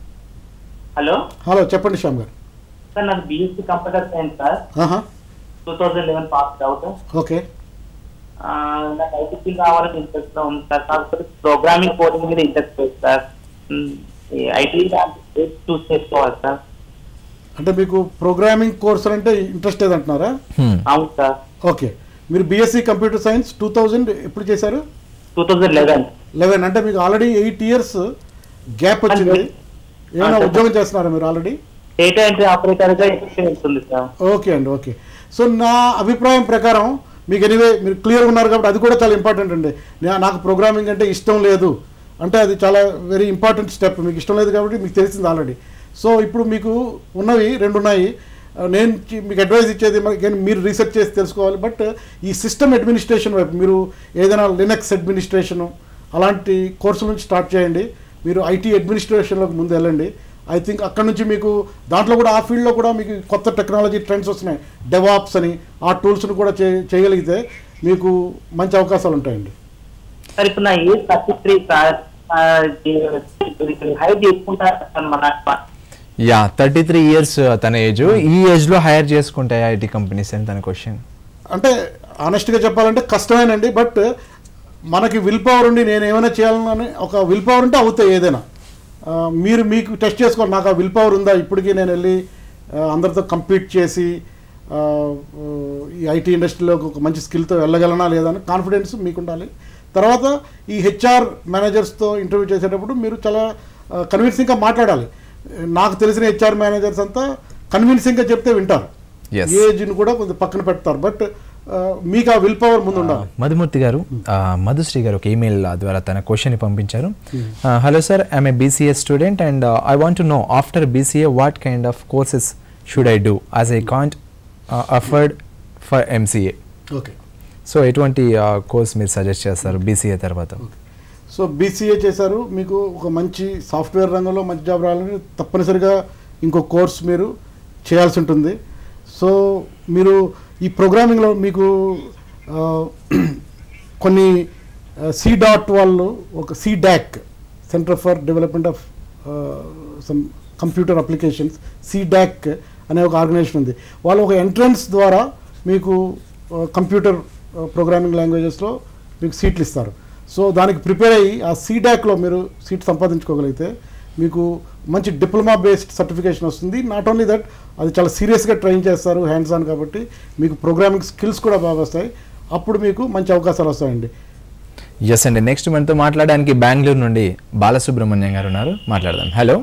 హలో హలో చెప్పండి శ్యామ్ గారు సార్ నాకు బీఎస్సీ కంప్యూటర్ సైన్స్ సార్ ఆహా two thousand eleven pass out okay నాకు ఐటీ ఫీల్డ్ రావాలని ఇంట్రెస్ట్ ఉంది సార్ కాకపోతే ప్రోగ్రామింగ్ కోడింగ్ మీద ఇంట్రెస్ట్ లేదు సార్ ఐటీ చూస్ చేసుకోవాలి సార్ అంటే మీకు ప్రోగ్రామింగ్ కోర్స్ అంటే ఇంట్రెస్ట్ ఏదంటున్నారా Hmm. అవును సార్ ఓకే మీరు BSc computer science two thousand ఎప్పుడు చేశారు టూ థౌజండ్ లెవెన్ లెవెన్ అంటే మీకు ఆల్రెడీ ఎయిట్ ఇయర్స్ గ్యాప్ వచ్చింది ఏమైనా ఉద్యోగం చేస్తున్నారా మీరు ఆల్రెడీ డేటా ఎంట్రీ ఆపరేటర్ గా ఎక్స్పీరియన్స్ ఉంది సార్ ఓకే అండి ఓకే సో నా అభిప్రాయం ప్రకారం మీకు ఎనివే మీరు క్లియర్ ఉన్నారు కాబట్టి అది కూడా చాలా ఇంపార్టెంట్ అండి నా- నాకు ప్రోగ్రామింగ్ అంటే ఇష్టం లేదు అంటే అది చాలా వెరీ ఇంపార్టెంట్ స్టెప్ మీకు ఇష్టం లేదు కాబట్టి మీకు తెలిసింది ఆల్రెడీ సో ఇప్పుడు మీకు ఉన్నవి రెండు ఉన్నాయి ఆ, నేను చి- మీకు అడ్వైస్ ఇచ్చేది మరి again మీరు రీసెర్చ్ చేసి తెలుసుకోవాలి బట్ ఈ సిస్టమ్ అడ్మినిస్ట్రేషన్ వైపు మీరు ఏదైనా లినక్స్ అడ్మినిస్ట్రేషను అలాంటి కోర్సుల నుంచి స్టార్ట్ చేయండి మీరు ఐటీ అడ్మినిస్ట్రేషన్లోకి ముందు వెళ్ళండి ఐ థింక్ అక్కడ నుంచి మీకు దాంట్లో కూడా ఆ ఫీల్డ్లో కూడా మీకు కొత్త టెక్నాలజీ ట్రెండ్స్ వస్తున్నాయి డెవాప్స్ అని ఆ టూల్స్ని కూడా చే చేయగలిగితే మీకు మంచి అవకాశాలు ఉంటాయండి సార్ ఇప్పుడు నా age thirty three sir hire చేసుకుంటా సార్ మన యా థర్టీ త్రీ ఇయర్స్ తన ఏజ్ ఈ ఏజ్ లో హైర్ చేసుకుంటాయి ఐటీ కంపెనీస్ అని తన క్వశ్చన్ అంటే ఆనెస్ట్గా చెప్పాలంటే కష్టమేనండి బట్ మనకి విల్ పవర్ ఉండి నేను ఏమైనా చేయాలని ఒక విల్ పవర్ ఉంటే అవుతాయి ఏదైనా ఆ, మీరు మీకు టెస్ట్ చేసుకోవాలి నాకు ఆ విల్ పవర్ ఉందా ఇప్పటికీ నేను వెళ్ళి ఆ, అందరితో కంపీట్ చేసి ఆ, ఈ ఐటీ ఇండస్ట్రీలో ఒక మంచి స్కిల్తో వెళ్ళగలనా లేదా అని కాన్ఫిడెన్స్ మీకు ఉండాలి తర్వాత ఈ హెచ్ఆర్ మేనేజర్స్తో ఇంటర్వ్యూ చేసేటప్పుడు మీరు చాలా కన్విన్సింగ్గా మాట్లాడాలి నాకు తెలిసిన హెచ్ఆర్ మేనేజర్స్ అంతా కన్విన్సింగ్గా చెప్తే వింటారు Yes. ఏజ్ని కూడా కొంచెం పక్కన పెడతారు బట్ మీకు ఆ విల్ పవర్ ముందు ఉండాలి మధుమూర్తి గారు ఆ, మధుశ్రీ గారు ఒక ఈమెయిల్ ద్వారా తన క్వశ్చన్ పంపించారు hello sir I'm a BCA student and I want to know after BCA what kind of courses should I do as I can't afford for MCA okay so ఎటువంటి కోర్స్ మీరు suggest చేస్తారు BCA తర్వాత so BCA చేశారు మీకు ఒక మంచి software రంగంలో మంచి జాబ్ రావాలని తప్పనిసరిగా ఇంకో కోర్స్ మీరు చేయాల్సి ఉంటుంది సో మీరు ఈ ప్రోగ్రామింగ్లో మీకు ఆ, కొన్ని సి డాట్ వాళ్ళు ఒక C DAC centre for development of some computer applications C DAC అనే ఒక ఆర్గనైజేషన్ ఉంది వాళ్ళు ఒక ఎంట్రన్స్ ద్వారా మీకు కంప్యూటర్ ప్రోగ్రామింగ్ లాంగ్వేజెస్లో మీకు సీట్లు ఇస్తారు సో దానికి ప్రిపేర్ అయ్యి ఆ సీడాక్లో మీరు సీట్ సంపాదించుకోగలిగితే మీకు మంచి డిప్లొమా బేస్డ్ సర్టిఫికేషన్ వస్తుంది నాట్ ఓన్లీ దట్ అది చాలా సీరియస్గా ట్రైన్ చేస్తారు హ్యాండ్స్ ఆన్ కాబట్టి మీకు ప్రోగ్రామింగ్ స్కిల్స్ కూడా బాగా వస్తాయి అప్పుడు మీకు మంచి అవకాశాలు వస్తాయండి ఎస్ అండి నెక్స్ట్ మనతో మాట్లాడడానికి బెంగళూరు నుండి బాలసుబ్రహ్మణ్యం గారు ఉన్నారు మాట్లాడదాం హలో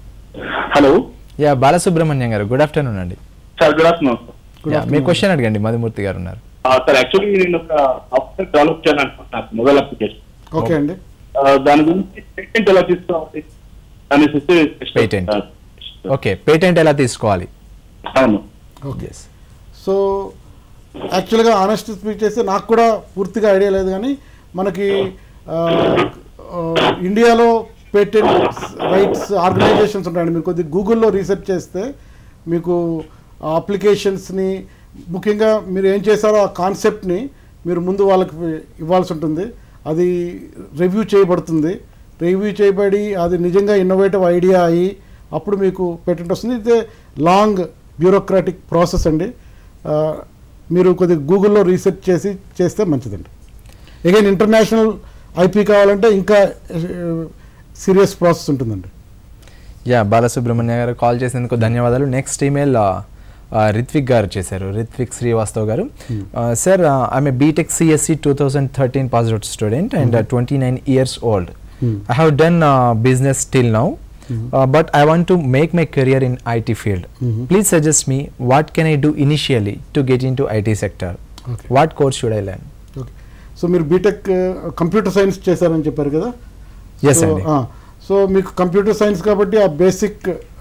హలో యా బాలసుబ్రహ్మణ్యం గారు గుడ్ ఆఫ్టర్నూన్ అండి sir good afternoon sir Good Yeah, మీ afternoon. క్వశ్చన్ అడగండి మధుమూర్తి గారు ఉన్నారు సార్ యాక్చువల్లీ నేను ఒక సాఫ్ట్వేర్ డెవలప్ చేయాలనుకుంటున్నాను మొబైల్ అప్లికేషన్ ఓకే అండి దాని గురించి పేటెంట్ ఎలా తీసుకోవాలి దాని Patent. ఓకే పేటెంట్ ఎలా తీసుకోవాలి అవును ఓకే ఎస్ సో యాక్చువల్గా ఆనెస్ట్ స్పీక్ చేస్తే నాకు కూడా పూర్తిగా ఐడియా లేదు కానీ మనకి ఆ, ఆ, ఇండియాలో పేటెంట్ రైట్స్ ఆర్గనైజేషన్స్ ఉంటాయండి మీరు కొద్దిగా గూగుల్లో రీసెర్చ్ చేస్తే మీకు ఆ అప్లికేషన్స్ని ముఖ్యంగా మీరు ఏం చేశారో ఆ కాన్సెప్ట్ని మీరు ముందు వాళ్ళకి ఇవ్వాల్సి ఉంటుంది అది రివ్యూ చేయబడుతుంది రివ్యూ చేయబడి అది నిజంగా ఇన్నోవేటివ్ ఐడియా అయ్యి అప్పుడు మీకు పేటెంట్ వస్తుంది ఇదే లాంగ్ బ్యూరోక్రాటిక్ ప్రాసెస్ అండి ఆ, మీరు కొద్దిగా గూగుల్లో రీసెర్చ్ చేసి చేస్తే మంచిదండి అగైన్ ఇంటర్నేషనల్ ఐపీ కావాలంటే ఇంకా సీరియస్ ప్రాసెస్ ఉంటుందండి యా బాలసుబ్రహ్మణ్య గారు కాల్ చేసినందుకు ధన్యవాదాలు నెక్స్ట్ ఈమెయిల్ రిత్విక్ గారు చేశారు రిత్విక్ శ్రీవాస్తవ్ గారు sir I'm BTech CSC two thousand thirteen pass out student and twenty nine years old I have done business till now but I want to make my career in IT field please suggest me what can I do initially to get into IT sector Okay. What course should I learn okay so మీరు BTech computer science చేశారని చెప్పారు కదా Yes, so, అండి. ఆ, so మీకు computer science కాబట్టి ఆ basic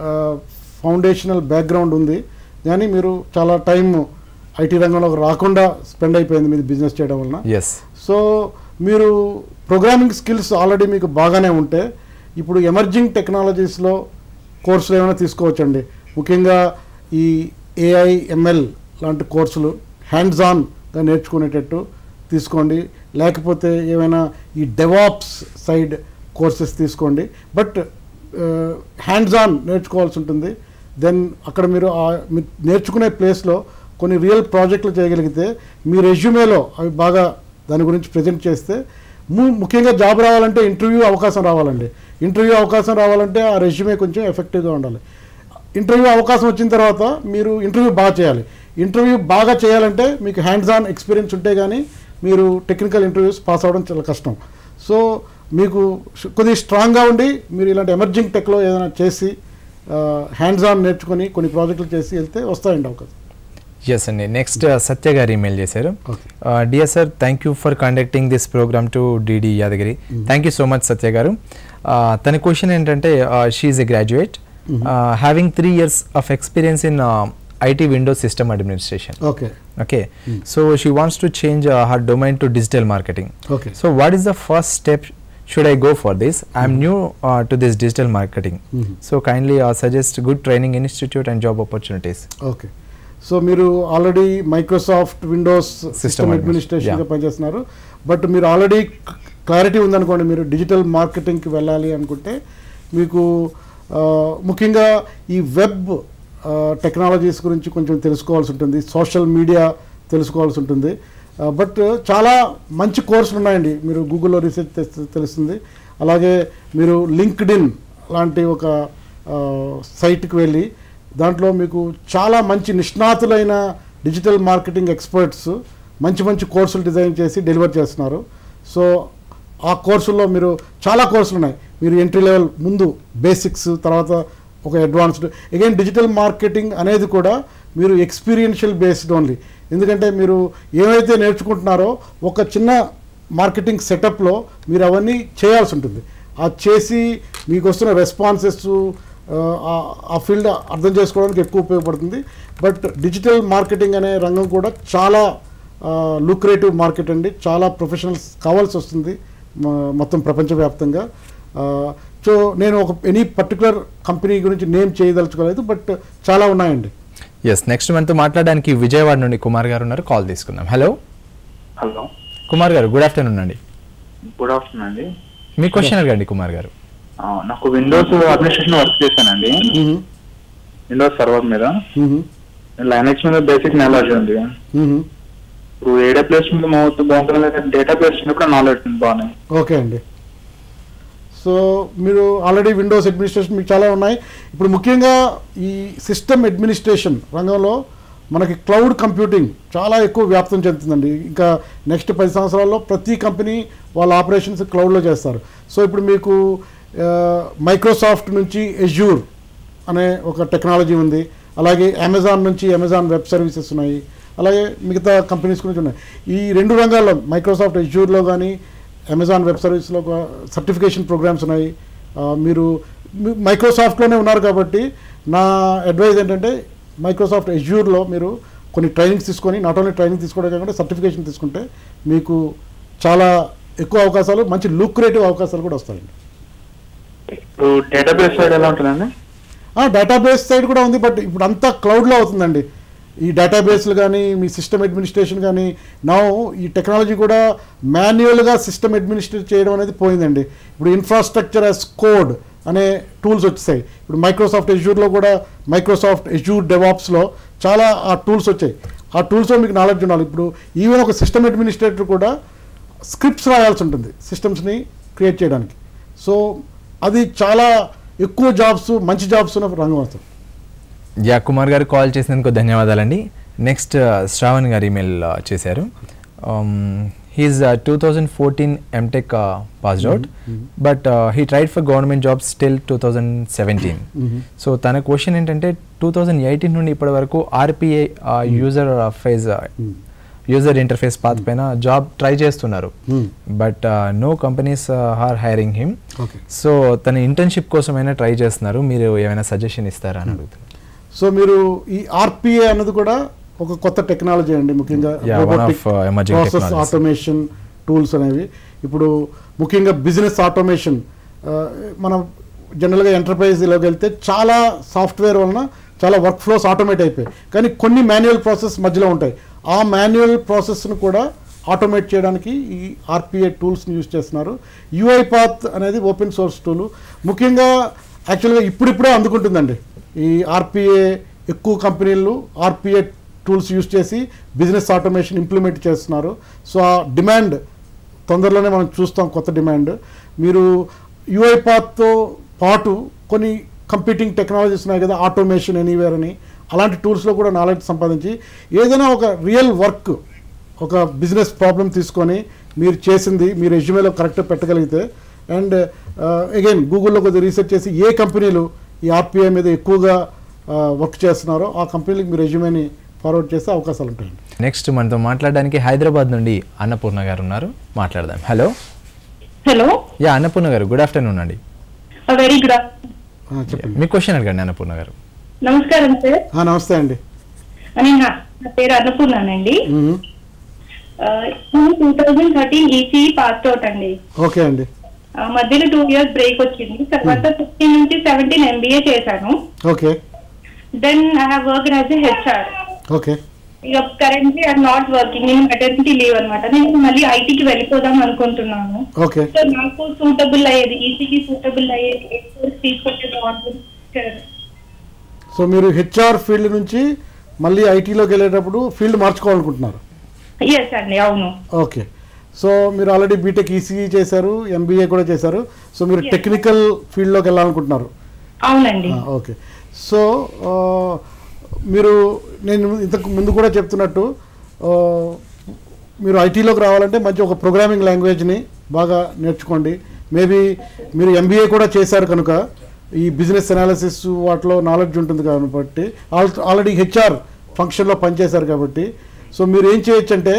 foundational background ఉంది కానీ మీరు చాలా టైం ఐటీ రంగంలోకి రాకుండా స్పెండ్ అయిపోయింది మీది బిజినెస్ చేయడం వలన ఎస్ సో మీరు ప్రోగ్రామింగ్ స్కిల్స్ ఆల్రెడీ మీకు బాగానే ఉంటే ఇప్పుడు ఎమర్జింగ్ టెక్నాలజీస్లో కోర్సులు ఏమైనా తీసుకోవచ్చండి ముఖ్యంగా ఈ ఏఐ ఎంఎల్ లాంటి కోర్సులు హ్యాండ్స్ ఆన్గా నేర్చుకునేటట్టు తీసుకోండి లేకపోతే ఏమైనా ఈ డెవాప్స్ సైడ్ కోర్సెస్ తీసుకోండి బట్ హ్యాండ్స్ ఆన్ నేర్చుకోవాల్సి ఉంటుంది దెన్ అక్కడ మీరు ఆ- మీరు నేర్చుకునే ప్లేస్లో కొన్ని రియల్ ప్రాజెక్టులు చేయగలిగితే మీ రెజ్యూమేలో అవి బాగా దాని గురించి ప్రజెంట్ చేస్తే ము- ముఖ్యంగా జాబ్ రావాలంటే ఇంటర్వ్యూ అవకాశం రావాలండి ఇంటర్వ్యూ అవకాశం రావాలంటే ఆ రెజ్యూమే కొంచెం ఎఫెక్టివ్గా ఉండాలి ఇంటర్వ్యూ అవకాశం వచ్చిన తర్వాత మీరు ఇంటర్వ్యూ బాగా చేయాలి ఇంటర్వ్యూ బాగా చేయాలంటే మీకు హ్యాండ్స్ ఆన్ ఎక్స్పీరియన్స్ ఉంటే కానీ మీరు టెక్నికల్ ఇంటర్వ్యూస్ పాస్ అవ్వడం చాలా కష్టం సో మీకు ష్- కొద్దిగా స్ట్రాంగ్గా ఉండి మీరు ఇలాంటి ఎమర్జింగ్ టెక్లో ఏదైనా చేసి హ్యాండ్స్ ఆన్ నేర్చుకొని కొన్ని ప్రాజెక్టులు చేసి వెళ్తే వస్తాయండి అవకాశం ఎస్ అండి నెక్స్ట్ సత్య గారు ఈమెయిల్ చేశారు Okay. Dear sir thank you for conducting this programme to DD Yadagiri thank you so much Satya గారు Uh, తన క్వశ్చన్ ఏంటంటే she's a graduate having three years of experience in IT Windows system administration okay okay so she wants to change her domain to digital marketing okay so what is the first step should I go for this I'm new to this digital marketing so kindly suggest good training institute and job opportunities okay so మీరు already Microsoft Windows system admin- అడ్మినిస్ట్రేషన్గా yeah. పనిచేస్తున్నారు but మీరు already clarity ఉందనుకోండి మీరు digital మార్కెటింగ్కి వెళ్ళాలి అనుకుంటే మీకు ఆ, ముఖ్యంగా ఈ వెబ్ టెక్నాలజీస్ గురించి కొంచెం తెలుసుకోవాల్సి ఉంటుంది సోషల్ మీడియా తెలుసుకోవాల్సి ఉంటుంది బట్ చాలా మంచి కోర్సులు ఉన్నాయండి మీరు గూగుల్లో రీసెర్చ్ చేస్తే తెలుస్తుంది అలాగే మీరు లింక్డ్ ఇన్ లాంటి ఒక సైట్కి వెళ్ళి దాంట్లో మీకు చాలా మంచి నిష్ణాతులైన డిజిటల్ మార్కెటింగ్ ఎక్స్పర్ట్స్ మంచి మంచి కోర్సులు డిజైన్ చేసి డెలివర్ చేస్తున్నారు సో ఆ కోర్సుల్లో మీరు చాలా కోర్సులు ఉన్నాయి మీరు ఎంట్రీ లెవెల్ ముందు బేసిక్స్ తర్వాత ఒక అడ్వాన్స్డ్ అగైన్ డిజిటల్ మార్కెటింగ్ అనేది కూడా మీరు ఎక్స్పీరియన్షియల్ బేస్డ్ ఓన్లీ ఎందుకంటే మీరు ఏమైతే నేర్చుకుంటున్నారో ఒక చిన్న మార్కెటింగ్ సెటప్లో మీరు అవన్నీ చేయాల్సి ఉంటుంది ఆ చేసి మీకు వస్తున్న రెస్పాన్సెస్ ఆ ఫీల్డ్ అర్థం చేసుకోవడానికి ఎక్కువ ఉపయోగపడుతుంది బట్ డిజిటల్ మార్కెటింగ్ అనే రంగం కూడా చాలా లూక్రేటివ్ మార్కెట్ అండి చాలా ప్రొఫెషనల్స్ కావాల్సి వస్తుంది మ- మొత్తం ప్రపంచవ్యాప్తంగా సో నేను ఒక ఎనీ పర్టికులర్ కంపెనీ గురించి నేమ్ చేయదలుచుకోలేదు బట్ చాలా ఉన్నాయండి ఎస్ నెక్స్ట్ మనతో మాట్లాడడానికి విజయవాడ నుండి కుమార్ గారు ఉన్నారు కాల్ తీసుకుందాం హలో హలో కుమార్ గారు గుడ్ ఆఫ్టర్నూన్ అండి గుడ్ ఆఫ్టర్నూన్ అండి మీ క్వశ్చన్ అడగండి కుమార్ గారు ఆ, నాకు విండోస్ అడ్మినిస్ట్రేషన్ వర్క్ చేశానండి మ్మ్. విండోస్ సర్వర్ మీద మ్మ్. లైనక్స్ మీద బేసిక్ నాలెడ్జ్ ఉంది మ్మ్. ఇప్పుడు ఏడే ప్లేస్ మీద మౌత్ బాగుంటుంది డేటా ప్లేస్ కూడా నాలెడ్జ్ ఉంది బాగానే ఓకే అండి సో మీరు ఆల్రెడీ విండోస్ అడ్మినిస్ట్రేషన్ మీకు చాలా ఉన్నాయి ఇప్పుడు ముఖ్యంగా ఈ సిస్టమ్ అడ్మినిస్ట్రేషన్ రంగంలో మనకి క్లౌడ్ కంప్యూటింగ్ చాలా ఎక్కువ వ్యాప్తం చెందుతుందండి ఇంకా నెక్స్ట్ పది సంవత్సరాల్లో ప్రతి కంపెనీ వాళ్ళ ఆపరేషన్స్ క్లౌడ్లో చేస్తారు సో ఇప్పుడు మీకు మైక్రోసాఫ్ట్ నుంచి ఎజ్యూర్ అనే ఒక టెక్నాలజీ ఉంది అలాగే అమెజాన్ నుంచి అమెజాన్ వెబ్ సర్వీసెస్ ఉన్నాయి అలాగే మిగతా కంపెనీస్ గురించి ఉన్నాయి ఈ రెండు రంగాల్లో మైక్రోసాఫ్ట్ ఎజ్యూర్లో కానీ అమెజాన్ వెబ్ సర్వీస్లో సర్టిఫికేషన్ ప్రోగ్రామ్స్ ఉన్నాయి ఆ, మీరు మీ- మైక్రోసాఫ్ట్లోనే ఉన్నారు కాబట్టి నా అడ్వైజ్ ఏంటంటే మైక్రోసాఫ్ట్ ఎజ్యూర్లో మీరు కొన్ని ట్రైనింగ్స్ తీసుకొని నాట్ ఓన్లీ ట్రైనింగ్ తీసుకోవడం కాకుండా సర్టిఫికేషన్ తీసుకుంటే మీకు చాలా ఎక్కువ అవకాశాలు మంచి లూక్రేటివ్ అవకాశాలు కూడా వస్తాయండి ఇప్పుడు డేటాబేస్ సైడ్ ఎలా ఉంటుందండి డేటాబేస్ సైడ్ కూడా ఉంది బట్ ఇప్పుడు అంతా క్లౌడ్లో అవుతుందండి ఈ డేటాబేస్లు కానీ మీ సిస్టమ్ అడ్మినిస్ట్రేషన్ కానీ నా ఈ టెక్నాలజీ కూడా మాన్యువల్గా సిస్టమ్ అడ్మినిస్ట్రేట్ చేయడం అనేది పోయిందండి ఇప్పుడు ఇన్ఫ్రాస్ట్రక్చర్ యాజ్ కోడ్ అనే టూల్స్ వచ్చాయి ఇప్పుడు మైక్రోసాఫ్ట్ ఎజ్యూర్లో కూడా మైక్రోసాఫ్ట్ ఎజ్యూర్ డెవాప్స్లో చాలా ఆ టూల్స్ వచ్చాయి ఆ టూల్స్లో మీకు నాలెడ్జ్ ఉండాలి ఇప్పుడు ఈవెన్ ఒక సిస్టమ్ అడ్మినిస్ట్రేటర్ కూడా స్క్రిప్ట్స్ రాయాల్సి ఉంటుంది సిస్టమ్స్ని క్రియేట్ చేయడానికి సో అది చాలా ఎక్కువ జాబ్స్ మంచి జాబ్స్ ఉన్న రంగం వస్తుంది యా కుమార్ గారు కాల్ చేసినందుకు ధన్యవాదాలండి నెక్స్ట్ శ్రావణ్ గారు ఈమెయిల్ చేశారు he's two thousand fourteen MTech passed out but he tried for government jobs still two thousand seventeen so తన క్వశ్చన్ ఏంటంటే టూ థౌజండ్ ఎయిటీన్ నుండి ఇప్పటి వరకు RPA user phase user interface path పైన జాబ్ ట్రై చేస్తున్నారు Hmm. But no companies are hiring him okay so తన internship కోసమైనా ట్రై చేస్తున్నారు మీరు ఏమైనా సజెషన్ ఇస్తారా అని అడుగుతున్నారు సో మీరు ఈ ఆర్పిఏ అన్నది కూడా ఒక కొత్త టెక్నాలజీ అండి ముఖ్యంగా Yeah, one of, uh, emerging process technologies. Automation tools అనేవి ఇప్పుడు ముఖ్యంగా బిజినెస్ ఆటోమేషన్ మనం జనరల్గా ఎంటర్ప్రైజ్లోకి వెళ్తే చాలా సాఫ్ట్వేర్ వలన చాలా వర్క్ ఫ్లోస్ ఆటోమేట్ అయిపోయాయి కానీ కొన్ని మాన్యువల్ ప్రాసెస్ మధ్యలో ఉంటాయి ఆ మాన్యువల్ ప్రాసెస్ను కూడా ఆటోమేట్ చేయడానికి ఈ ఆర్పిఏ టూల్స్ని యూజ్ చేస్తున్నారు యూఐ పాత్ అనేది ఓపెన్ సోర్స్ టూల్ ముఖ్యంగా యాక్చువల్గా ఇప్పుడిప్పుడే అందుకుంటుందండి ఈ ఆర్పిఏ ఎక్కువ కంపెనీలు ఆర్పిఏ టూల్స్ యూజ్ చేసి బిజినెస్ ఆటోమేషన్ ఇంప్లిమెంట్ చేస్తున్నారు సో ఆ డిమాండ్ తొందరలోనే మనం చూస్తాం కొత్త డిమాండ్ మీరు యూఐ పాత్తో పాటు కొన్ని కంప్యూటింగ్ టెక్నాలజీస్ ఉన్నాయి కదా ఆటోమేషన్ ఎనీవేర్ అని అలాంటి టూల్స్లో కూడా నాలెడ్జ్ సంపాదించి ఏదైనా ఒక రియల్ వర్క్ ఒక బిజినెస్ ప్రాబ్లం తీసుకొని మీరు చేసింది మీ రెజ్యూమేలో కరెక్ట్ పెట్టగలిగితే అండ్ అగైన్ గూగుల్లో కొద్దిగా రీసెర్చ్ చేసి ఏ కంపెనీలు ఈ ఆర్పిఐ మీద ఎక్కువగా వర్క్ చేస్తున్నారో ఆ కంపెనీలకు మీ రెజ్యూమేని ఫార్వర్డ్ చేసే అవకాశాలు ఉంటాయండి నెక్స్ట్ మనతో మాట్లాడడానికి హైదరాబాద్ నుండి అన్నపూర్ణ గారు ఉన్నారు మాట్లాడదాం హలో హలో యా అన్నపూర్ణ గారు గుడ్ ఆఫ్టర్నూన్ అండి వెరీ గుడ్ ఆ, చెప్పండి మీ క్వశ్చన్ అడగండి అన్నపూర్ణ గారు నమస్కారం సార్ ఆ, నమస్తే అండి నేను నా నా పేరు అన్నపూర్ణానండి మ్మ్. Two thousand thirteen EC pass out అండి ఓకే అండి ఆ, మధ్యలో టూ ఇయర్స్ బ్రేక్ వచ్చింది తర్వాత ఫిఫ్టీన్ నుంచి సెవెంటీన్ ఎంబీఏ చేశాను okay then I have work as a HR okay ఇక కరెంట్లీ ఐ నాట్ వర్కింగ్ నేను మెటర్నిటీ లీవ్ అనమాట నేను మళ్ళీ ఐటీకి వెళ్ళిపోదాం అనుకుంటున్నాను ఓకే సో నాకు సూటబుల్ అయ్యేది ఈసీకి సూటబుల్ అయ్యేది ఏ కోర్స్ తీసుకుంటే బాగుంటుంది సార్ సో మీరు హెచ్ఆర్ ఫీల్డ్ నుంచి మళ్ళీ ఐటీలోకి వెళ్ళేటప్పుడు ఫీల్డ్ మార్చుకోవాలనుకుంటున్నారు ఎస్ అండి అవును ఓకే సో మీరు ఆల్రెడీ బీటెక్ ఈసీఈ చేశారు ఎంబీఏ కూడా చేశారు సో మీరు Yes. టెక్నికల్ ఫీల్డ్లోకి వెళ్ళాలనుకుంటున్నారు అవునండి ఆ, ఓకే సో ఆ, మీరు నేను ఇంతకు ముందు కూడా చెప్తున్నట్టు ఆ, మీరు ఐటీలోకి రావాలంటే మంచి ఒక ప్రోగ్రామింగ్ లాంగ్వేజ్ని బాగా నేర్చుకోండి మేబీ మీరు ఎంబీఏ కూడా చేశారు కనుక ఈ బిజినెస్ అనాలిసిస్ వాటిలో నాలెడ్జ్ ఉంటుంది కాబట్టి ఆల్- ఆల్రెడీ హెచ్ఆర్ ఫంక్షన్లో పనిచేశారు కాబట్టి సో మీరు ఏం చేయొచ్చు అంటే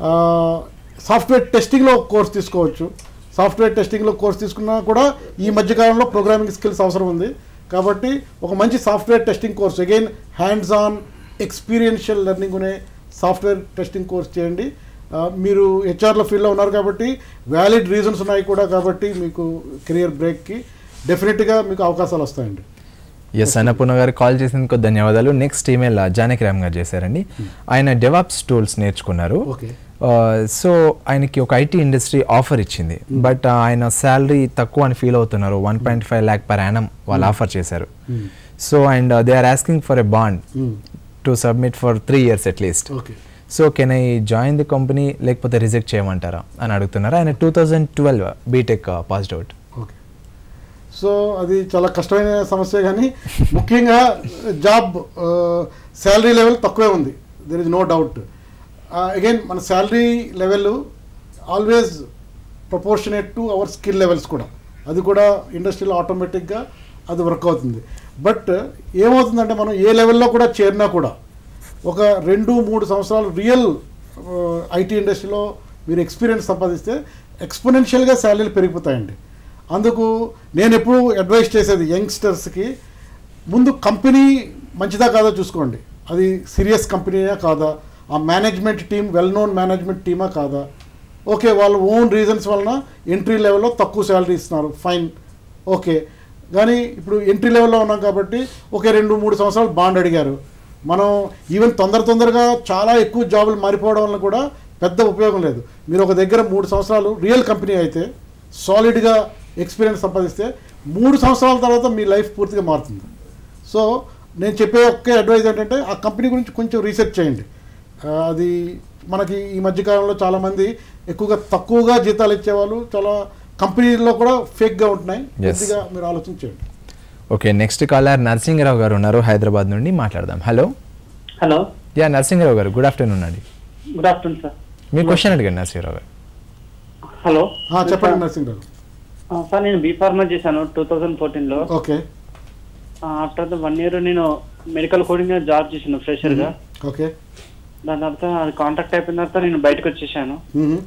సాఫ్ట్వేర్ టెస్టింగ్లో ఒక కోర్స్ తీసుకోవచ్చు సాఫ్ట్వేర్ టెస్టింగ్లో కోర్స్ తీసుకున్నా కూడా ఈ మధ్యకాలంలో ప్రోగ్రామింగ్ స్కిల్స్ అవసరం ఉంది కాబట్టి ఒక మంచి software testing course again hands on experiential learning అనే సాఫ్ట్వేర్ టెస్టింగ్ కోర్స్ చేయండి ఆ, మీరు హెచ్ఆర్లో ఫీల్డ్లో ఉన్నారు కాబట్టి వ్యాలిడ్ రీజన్స్ ఉన్నాయి కూడా కాబట్టి మీకు కెరియర్ బ్రేక్కి డెఫినెట్గా మీకు అవకాశాలు వస్తాయండి ఎస్ అన్నపూర్ణ గారు కాల్ చేసినందుకు ధన్యవాదాలు నెక్స్ట్ ఈమెయిల్ జానకి రామ్ గారు చేశారండి ఆయన డెవాప్స్ టూల్స్ నేర్చుకున్నారు ఓకే సో ఆయనకి ఒక ఐటీ ఇండస్ట్రీ ఆఫర్ ఇచ్చింది బట్ ఆయన శాలరీ తక్కువ అని ఫీల్ అవుతున్నారు one point five lakh per annum వాళ్ళు ఆఫర్ చేశారు so and they are asking for a bond to submit for three years atleast okay so can I join the company లేకపోతే reject చేయమంటారా అని అడుగుతున్నారు ఆయన two thousand twelve BTech passed out okay so అది చాలా కష్టమైన సమస్య కానీ ముఖ్యంగా జాబ్ శాలరీ లెవెల్ తక్కువే ఉంది there is no doubt again మన salary level always proportionate to our skill levels కూడా అది కూడా ఇండస్ట్రీలో ఆటోమేటిక్గా అది వర్క్ అవుతుంది బట్ ఏమవుతుందంటే మనం ఏ లెవెల్లో కూడా చేరినా కూడా ఒక రెండు మూడు సంవత్సరాలు రియల్ ఐటీ ఇండస్ట్రీలో మీరు ఎక్స్పీరియన్స్ సంపాదిస్తే ఎక్స్పోనెన్షియల్గా శాలరీలు పెరిగిపోతాయండి అందుకు నేను ఎప్పుడు అడ్వైస్ చేసేది యంగ్స్టర్స్కి ముందు కంపెనీ మంచిదా కాదా చూసుకోండి అది సీరియస్ కంపెనీయా కాదా ఆ management team well known management టీమా కాదా ఓకే వాళ్ళ ఓన్ రీజన్స్ వలన ఎంట్రీ లెవెల్లో తక్కువ శాలరీ ఇస్తున్నారు ఫైన్ ఓకే కానీ ఇప్పుడు ఎంట్రీ లెవెల్లో ఉన్నాం కాబట్టి ఒక రెండు మూడు సంవత్సరాలు బాండ్ అడిగారు మనం ఈవెన్ తొందర తొందరగా చాలా ఎక్కువ జాబులు మారిపోవడం వల్ల కూడా పెద్ద ఉపయోగం లేదు మీరు ఒక దగ్గర మూడు సంవత్సరాలు రియల్ కంపెనీ అయితే సాలిడ్గా ఎక్స్పీరియన్స్ సంపాదిస్తే మూడు సంవత్సరాల తర్వాత మీ లైఫ్ పూర్తిగా మారుతుంది సో నేను చెప్పే ఒకే అడ్వైజ్ ఏంటంటే ఆ కంపెనీ గురించి కొంచెం రీసెర్చ్ చేయండి ఆ, అది మనకి ఈ మధ్యకాలంలో చాలామంది ఎక్కువగా తక్కువగా జీతాలు ఇచ్చేవాళ్ళు చాలా కంపెనీల్లో కూడా ఫేక్గా ఉంటున్నాయి Yes. కొద్దిగా మీరు ఆలోచన చేయండి ఓకే నెక్స్ట్ కాలర్ నరసింహరావు గారు ఉన్నారు హైదరాబాద్ నుండి మాట్లాడదాం హలో హలో యా నరసింహరావు గారు గుడ్ ఆఫ్టర్నూన్ అండి గుడ్ ఆఫ్టర్నూన్ సార్ మీ క్వశ్చన్ అడిగారు నరసింహరావు గారు హలో ఆ, చెప్పండి నరసింగ్ గారు ఆ, సార్ నేను బీ ఫార్మా చేశాను టూ థౌజండ్ ఫోర్టీన్ లో okay after the one year నేను మెడికల్ కోడింగ్ జాబ్ చేశాను ఫ్రెషర్ గా ఓకే దాని తర్వాత అది కాంటాక్ట్ అయిపోయిన తర్వాత నేను బయటకు వచ్చేసాను మ్మ్.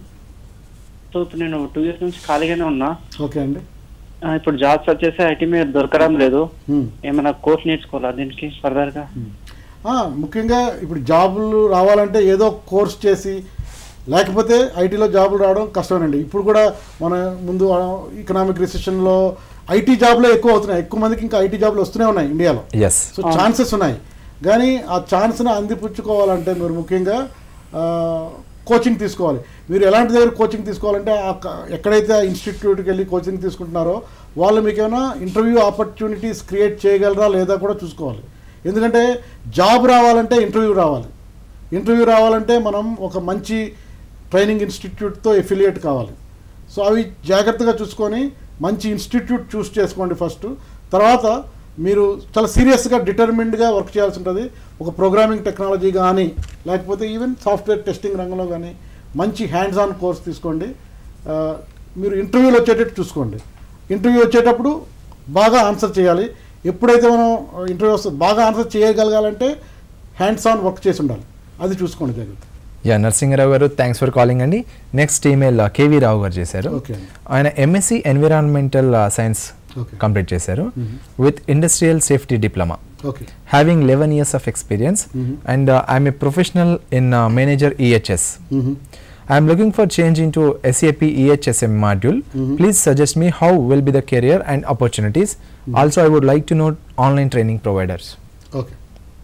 సో ఇప్పుడు నేను టూ ఇయర్స్ నుంచి ఖాళీగానే ఉన్నా ఓకే అండి ఆ, ఇప్పుడు జాబ్స్ వచ్చేసి ఐటీ మీద దొరకడం లేదు మ్మ్. ఏమైనా కోర్స్ నేర్చుకోవాలా దీనికి ఫర్దర్ గా ఆ, ముఖ్యంగా ఇప్పుడు జాబులు రావాలంటే ఏదో కోర్స్ చేసి లేకపోతే ఐటీలో జాబులు రావడం కష్టమేనండి ఇప్పుడు కూడా మన ముందు ఇకనామిక్ రిసెషన్లో ఐటీ జాబ్లే ఎక్కువ అవుతున్నాయి ఎక్కువ మందికి ఇంకా ఐటీ జాబ్లు వస్తూనే ఉన్నాయి ఇండియాలో ఎస్ సో ఛాన్సెస్ ఉన్నాయి కానీ ఆ ఛాన్స్ని అందిపుచ్చుకోవాలంటే మీరు ముఖ్యంగా ఆ, కోచింగ్ తీసుకోవాలి మీరు ఎలాంటి దగ్గర కోచింగ్ తీసుకోవాలంటే ఆ క- ఎక్కడైతే ఆ ఇన్స్టిట్యూట్కి వెళ్ళి కోచింగ్ తీసుకుంటున్నారో వాళ్ళు మీకు ఏమైనా ఇంటర్వ్యూ ఆపర్చునిటీస్ క్రియేట్ చేయగలరా లేదా కూడా చూసుకోవాలి ఎందుకంటే జాబ్ రావాలంటే ఇంటర్వ్యూ రావాలి ఇంటర్వ్యూ రావాలంటే మనం ఒక మంచి ట్రైనింగ్ ఇన్స్టిట్యూట్తో ఎఫిలియేట్ కావాలి సో అవి జాగ్రత్తగా చూసుకొని మంచి ఇన్స్టిట్యూట్ చూస్ చేసుకోండి ఫస్ట్ తర్వాత మీరు చాలా సీరియస్గా డిటర్మిన్డ్గా వర్క్ చేయాల్సి ఉంటుంది ఒక ప్రోగ్రామింగ్ టెక్నాలజీ కానీ లేకపోతే ఈవెన్ సాఫ్ట్వేర్ టెస్టింగ్ రంగంలో కానీ మంచి హ్యాండ్స్ ఆన్ కోర్స్ తీసుకోండి ఆ, మీరు ఇంటర్వ్యూలు వచ్చేటట్టు చూసుకోండి ఇంటర్వ్యూ వచ్చేటప్పుడు బాగా ఆన్సర్ చేయాలి ఎప్పుడైతే మనం ఇంటర్వ్యూ వస్తుంది బాగా ఆన్సర్ చేయగలగాలంటే హ్యాండ్స్ ఆన్ వర్క్ చేసి ఉండాలి అది చూసుకోండి జాగ్రత్త యా నరసింహరావు గారు థ్యాంక్స్ ఫర్ కాలింగ్ అండి నెక్స్ట్ ఈమెయిల్ కేవీ రావు గారు చేశారు Okay. ఆయన MSc environmental science Okay. Complete చేశారు with industrial safety diploma okay having 11 years of experience and uh, i'm a professional in uh, manager ehs i'm looking for change into sap ehsm module please suggest me how will be the career and opportunities also i would like to know online training providers okay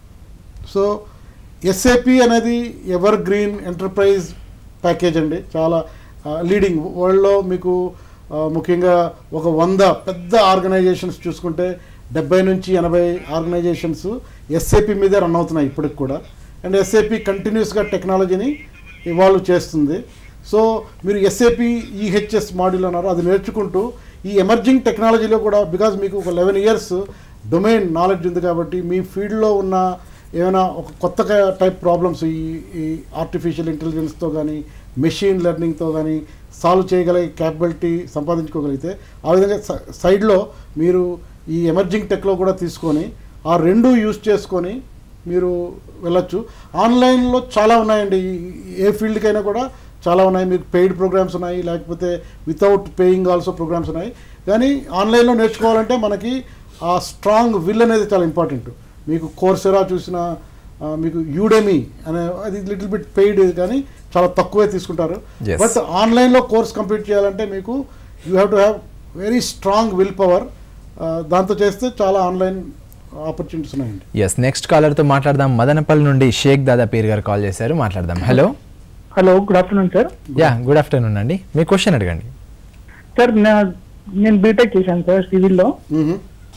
so SAP అనేది evergreen enterprise package అండి చాలా leading వరల్డ్లో మీకు ఆ, ముఖ్యంగా ఒక వంద పెద్ద ఆర్గనైజేషన్స్ చూసుకుంటే డెబ్బై నుంచి ఎనభై ఆర్గనైజేషన్స్ ఎస్ఏపి మీదే రన్ అవుతున్నాయి ఇప్పటికి కూడా అండ్ ఎస్ఏపి కంటిన్యూస్గా టెక్నాలజీని ఇవాల్వ్ చేస్తుంది సో మీరు ఎస్ఏపి ఈహెచ్ఎస్ మాడ్యూల్ అన్నారు అది నేర్చుకుంటూ ఈ ఎమర్జింగ్ టెక్నాలజీలో కూడా బికాజ్ మీకు ఒక లెవెన్ ఇయర్స్ డొమైన్ నాలెడ్జ్ ఉంది కాబట్టి మీ ఫీల్డ్లో ఉన్న ఏమైనా ఒక కొత్త టైప్ ప్రాబ్లమ్స్ ఈ ఈ ఆర్టిఫిషియల్ ఇంటెలిజెన్స్తో కానీ మెషిన్ లెర్నింగ్తో కానీ సాల్వ్ చేయగలిగే క్యాపబిలిటీ సంపాదించుకోగలిగితే ఆ విధంగా స- సైడ్లో మీరు ఈ ఎమర్జింగ్ టెక్లో కూడా తీసుకొని ఆ రెండు యూస్ చేసుకొని మీరు వెళ్ళొచ్చు ఆన్లైన్లో చాలా ఉన్నాయండి ఈ- ఏ ఫీల్డ్కైనా కూడా చాలా ఉన్నాయి మీకు పెయిడ్ ప్రోగ్రామ్స్ ఉన్నాయి లేకపోతే వితౌట్ పేయింగ్ ఆల్సో ప్రోగ్రామ్స్ ఉన్నాయి కానీ ఆన్లైన్లో నేర్చుకోవాలంటే మనకి ఆ స్ట్రాంగ్ విల్ అనేది చాలా ఇంపార్టెంట్ మీకు కోర్సెరా చూసిన ఆ, మీకు యూడెమీ అనే అది లిటిల్ బిట్ పెయిడ్ కానీ చాలా తక్కువే తీసుకుంటారు Yes. బట్ ఆన్లైన్లో కోర్స్ కంప్లీట్ చేయాలంటే మీకు you have to have very strong will power దాంతో చేస్తే చాలా ఆన్లైన్ ఆపర్చునిటీస్ ఉన్నాయండి ఎస్ నెక్స్ట్ కాలర్తో మాట్లాడదాం మదనపల్లి నుండి షేక్ దాదా పీర్ గారు కాల్ చేశారు మాట్లాడదాం hello hello good afternoon sir yeah good afternoon అండి మీ క్వశ్చన్ అడగండి సార్ నా నేను బీటెక్ చేశాను సార్ సివిల్లో మ్మ్.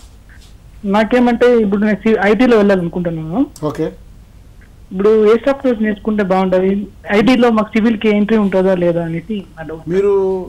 నాకేమంటే ఇప్పుడు నేను ఐటీలో వెళ్ళాలనుకుంటున్నాను ఓకే ఇప్పుడు ఏ సాఫ్ట్వేర్ నేర్చుకుంటే బాగుంటుంది ఐటీలో మాకు సివిల్కి ఎంట్రీ ఉంటుందా లేదా అనేది నా డౌట్ మీరు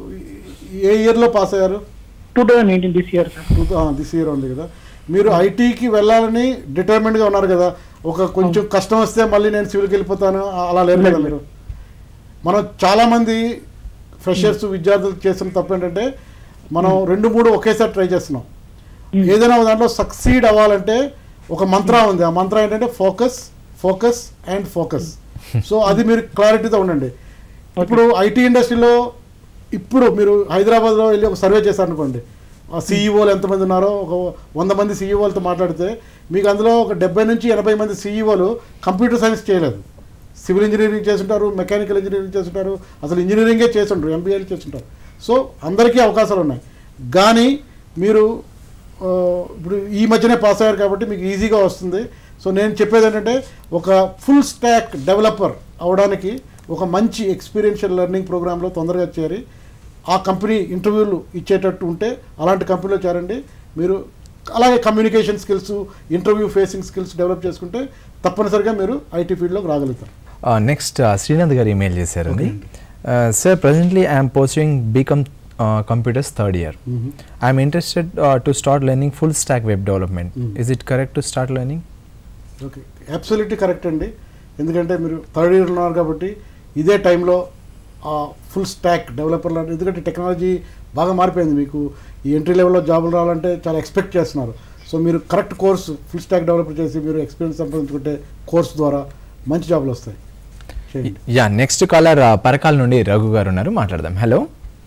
ఏ ఇయర్లో పాస్ అయ్యారు two thousand eighteen this year sir this year ఉంది కదా మీరు ఐటీకి వెళ్ళాలని డిటర్మెంట్గా ఉన్నారు కదా ఒక కొంచెం కష్టం వస్తే మళ్ళీ నేను సివిల్కి వెళ్ళిపోతాను ఆ- అలా లేదు కదా మీరు మనం చాలామంది ఫ్రెషర్స్ విద్యార్థులు చేస్తున్న తప్పు ఏంటంటే మనం రెండు మూడు ఒకేసారి ట్రై చేస్తున్నాం ఏదైనా ఒక దాంట్లో సక్సీడ్ అవ్వాలంటే ఒక మంత్ర ఉంది ఆ మంత్ర ఏంటంటే focus focus and focus so అది మీరు క్లారిటీతో ఉండండి ఇప్పుడు ఐటీ ఇండస్ట్రీలో ఇప్పుడు మీరు హైదరాబాద్లో వెళ్ళి ఒక సర్వే చేశారనుకోండి ఆ సీఈఓలు ఎంతమంది ఉన్నారో ఒక వంద మంది సీఈఓలతో మాట్లాడితే మీకు అందులో ఒక డెబ్బై నుంచి ఎనభై మంది సీఈఓలు కంప్యూటర్ సైన్స్ చేయలేదు సివిల్ ఇంజనీరింగ్ చేస్తుంటారు మెకానికల్ ఇంజనీరింగ్ చేస్తుంటారు అసలు ఇంజనీరింగే చేస్తుంటారు ఎంబీఏలు చేస్తుంటారు సో అందరికీ అవకాశాలు ఉన్నాయి కానీ మీరు ఆ, ఇప్పుడు ఈ మధ్యనే పాస్ అయ్యారు కాబట్టి మీకు ఈజీగా వస్తుంది సో నేను చెప్పేది ఏంటంటే ఒక ఫుల్ స్టాక్ డెవలపర్ అవడానికి ఒక మంచి ఎక్స్పీరియన్షియల్ లెర్నింగ్ ప్రోగ్రాంలో తొందరగా చేరి ఆ కంపెనీ ఇంటర్వ్యూలు ఇచ్చేటట్టు ఉంటే అలాంటి కంపెనీలో చేరండి మీరు అలాగే communication skills interview facing skills develop చేసుకుంటే తప్పనిసరిగా మీరు ఐటీ ఫీల్డ్లోకి రాగలుగుతారు నెక్స్ట్ శ్రీనాథ్ గారు ఈమెయిల్ చేశారండి sir presently I'm pursuing BCom computers third year I'm interested to start learning full stack web development is it correct to start learning okay absolutely correct అండి ఎందుకంటే మీరు third year ఉన్నారు కాబట్టి ఇదే టైంలో ఫుల్ స్టాక్ డెవలపర్లు అంటే ఎందుకంటే టెక్నాలజీ బాగా మారిపోయింది మీకు ఈ ఎంట్రీ లెవెల్లో జాబులు రావాలంటే చాలా ఎక్స్పెక్ట్ చేస్తున్నారు సో మీరు correct course full stack developer చేసి మీరు ఎక్స్పీరియన్స్ సంపాదించుకుంటే కోర్స్ ద్వారా మంచి జాబులు వస్తాయి చేయండి యా నెక్స్ట్ కాలర్ పరకాల నుండి రఘు గారు ఉన్నారు మాట్లాడదాం హలో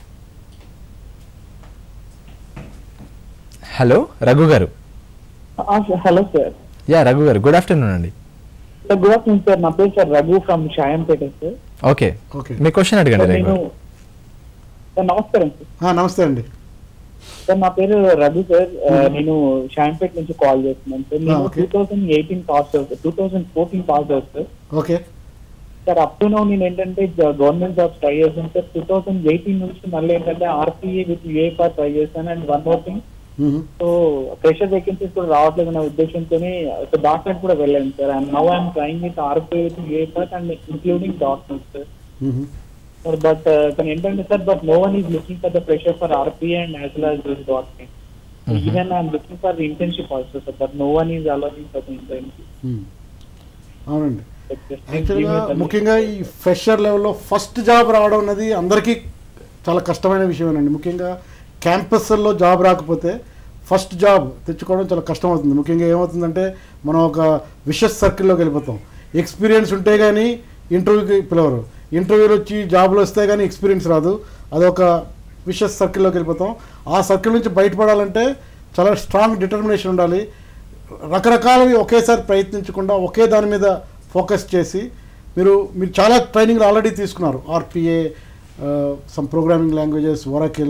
హలో రఘు గారు హలో సార్ యా రఘు గారు గుడ్ ఆఫ్టర్నూన్ అండి సార్ గుడ్ ఆఫ్టర్నూన్ సార్ నా పేరు sir Raghu from Shayampet sir okay okay మీ క్వశ్చన్ అడగండి సార్ రఘు నేను గారు సార్ నమస్కారం సార్ ఆ, నమస్తే అండి సార్ నా పేరు రఘు సార్ ఆ, నేను షాయంపేట నుంచి కాల్ చేస్తున్నాను సార్ నేను okay. Two thousand eighteen pass out two thousand fourteen pass out sir okay sir up to now నేను ఏంటంటే గవర్నమెంట్ జాబ్స్ ట్రై చేశాను సార్ టూ థౌసండ్ ఎయిటీన్ నుంచి మళ్ళీ ఏంటంటే ఆర్పీఏ విత్ యూఏఫార్ ట్రై చేశాను and one more thing hmm. So fresher vacancies కూడా రావట్లేదు అనే ఉద్దేశంతో డాట్ నెట్ కూడా వెళ్ళాను sir and now I'm trying with RPA with UiPath and including dot net sir hmm. Sir, but uh, కానీ ఏంటంటే sir but no one is looking for the fresher for RP and as well as this dot even I'm looking for internship also sir but no one is allowing for the internship hmm. అవునండి యాక్చువల్గా ముఖ్యంగా ఈ fresher లెవెల్లో first job రావడం అనేది అందరికీ చాలా కష్టమైన విషయమేనండి ముఖ్యంగా క్యాంపస్లో జాబ్ రాకపోతే ఫస్ట్ జాబ్ తెచ్చుకోవడం చాలా కష్టం అవుతుంది ముఖ్యంగా ఏమవుతుందంటే మనం ఒక విషస్ సర్కిల్లోకి వెళ్ళిపోతాం ఎక్స్పీరియన్స్ ఉంటే కానీ ఇంటర్వ్యూకి పిలవరు ఇంటర్వ్యూలు వచ్చి జాబ్లు వస్తే కానీ ఎక్స్పీరియన్స్ రాదు అదొక విషస్ సర్కిల్లోకి వెళ్ళిపోతాం ఆ సర్కిల్ నుంచి బయటపడాలంటే చాలా స్ట్రాంగ్ డిటర్మినేషన్ ఉండాలి రకరకాలవి ఒకేసారి ప్రయత్నించకుండా ఒకే దాని మీద ఫోకస్ చేసి మీరు మీరు చాలా ట్రైనింగ్ ఆల్రెడీ తీసుకున్నారు RPA some programming languages Oracle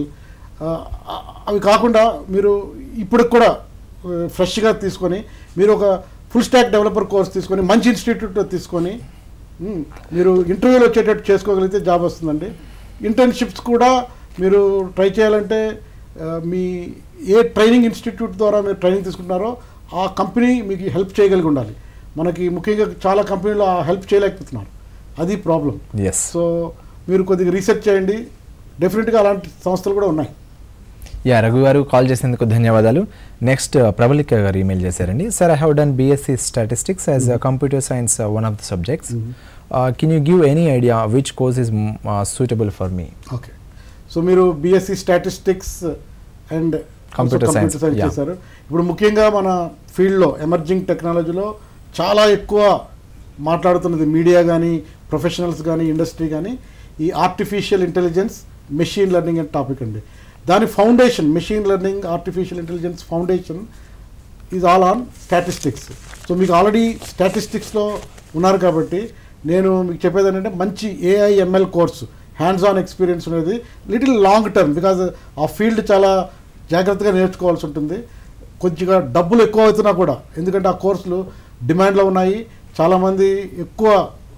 అవి కాకుండా మీరు ఇప్పటికి కూడా ఫ్రెష్గా తీసుకొని మీరు ఒక ఫుల్ స్టాక్ డెవలపర్ కోర్స్ తీసుకొని మంచి ఇన్స్టిట్యూట్ తీసుకొని మ్, మీరు ఇంటర్వ్యూలో వచ్చేటట్టు చేసుకోగలిగితే జాబ్ వస్తుందండి ఇంటర్న్షిప్స్ కూడా మీరు ట్రై చేయాలంటే ఆ, మీ ఏ ట్రైనింగ్ ఇన్స్టిట్యూట్ ద్వారా మీరు ట్రైనింగ్ తీసుకుంటున్నారో ఆ కంపెనీ మీకు హెల్ప్ చేయగలిగి ఉండాలి మనకి ముఖ్యంగా చాలా కంపెనీలు ఆ హెల్ప్ చేయలేకపోతున్నారు అది ప్రాబ్లం ఎస్ సో మీరు కొద్దిగా రీసెర్చ్ చేయండి డెఫినెట్గా అలాంటి సంస్థలు కూడా ఉన్నాయి యా రఘు గారు కాల్ చేసేందుకు ధన్యవాదాలు నెక్స్ట్ ప్రబలిక గారు ఈమెయిల్ చేశారండి sir I have done BSc statistics as computer science one of the subjects can you give any idea which course is suitable for me okay so మీరు BSc statistics and Computer science, science yeah. చేశారు ఇప్పుడు ముఖ్యంగా మన ఫీల్డ్లో emerging టెక్నాలజీలో చాలా ఎక్కువ మాట్లాడుతున్నది మీడియా కానీ ప్రొఫెషనల్స్ కానీ ఇండస్ట్రీ కానీ ఈ ఆర్టిఫిషియల్ ఇంటెలిజెన్స్ మెషిన్ లెర్నింగ్ అనే టాపిక్ అండి దాని foundation machine learning artificial intelligence foundation is all on statistics so మీకు ఆల్రెడీ స్టాటిస్టిక్స్లో ఉన్నారు కాబట్టి నేను మీకు చెప్పేది ఏంటంటే మంచి AI ML course hands on experience అనేది లిటిల్ లాంగ్ టర్మ్ బికాజ్ ఆ ఫీల్డ్ చాలా జాగ్రత్తగా నేర్చుకోవాల్సి ఉంటుంది కొద్దిగా డబ్బులు ఎక్కువ అవుతున్నా కూడా ఎందుకంటే ఆ కోర్సులు డిమాండ్లో ఉన్నాయి చాలామంది ఎక్కువ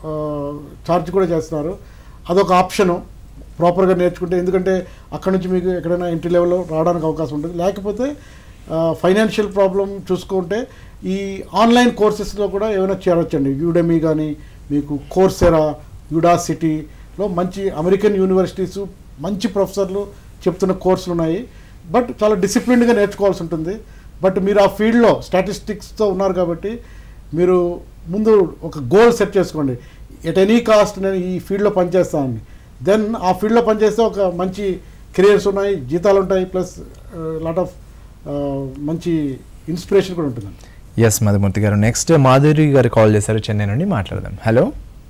ఛార్జ్ కూడా చేస్తున్నారు అదొక ఆప్షను ప్రాపర్గా నేర్చుకుంటే ఎందుకంటే అక్కడ నుంచి మీకు ఎక్కడైనా ఎంట్రీ లెవెల్లో రావడానికి అవకాశం ఉంటుంది లేకపోతే ఫైనాన్షియల్ ప్రాబ్లం చూసుకుంటే ఈ ఆన్లైన్ కోర్సెస్లో కూడా ఏమైనా చేరొచ్చండి యూడెమీ కానీ మీకు కోర్సెరా యుడాసిటీలో మంచి అమెరికన్ యూనివర్సిటీస్ మంచి ప్రొఫెసర్లు చెప్తున్న కోర్సులు ఉన్నాయి బట్ చాలా డిసిప్లిన్డ్గా నేర్చుకోవాల్సి ఉంటుంది బట్ మీరు ఆ ఫీల్డ్లో స్టాటిస్టిక్స్తో ఉన్నారు కాబట్టి మీరు ముందు ఒక గోల్ సెట్ చేసుకోండి ఎట్ ఎనీ కాస్ట్ నేను ఈ ఫీల్డ్లో పనిచేస్తానని దెన్ ఆ ఫీల్డ్లో పనిచేస్తే ఒక మంచి కెరియర్స్ ఉన్నాయి జీతాలు ఉంటాయి ప్లస్ లాట్ ఆఫ్ మంచి ఇన్స్పిరేషన్ కూడా ఉంటుందండి ఎస్ మధుమూర్తి గారు నెక్స్ట్ మాధురి గారు కాల్ చేశారు చెన్నై నుండి మాట్లాడదాం హలో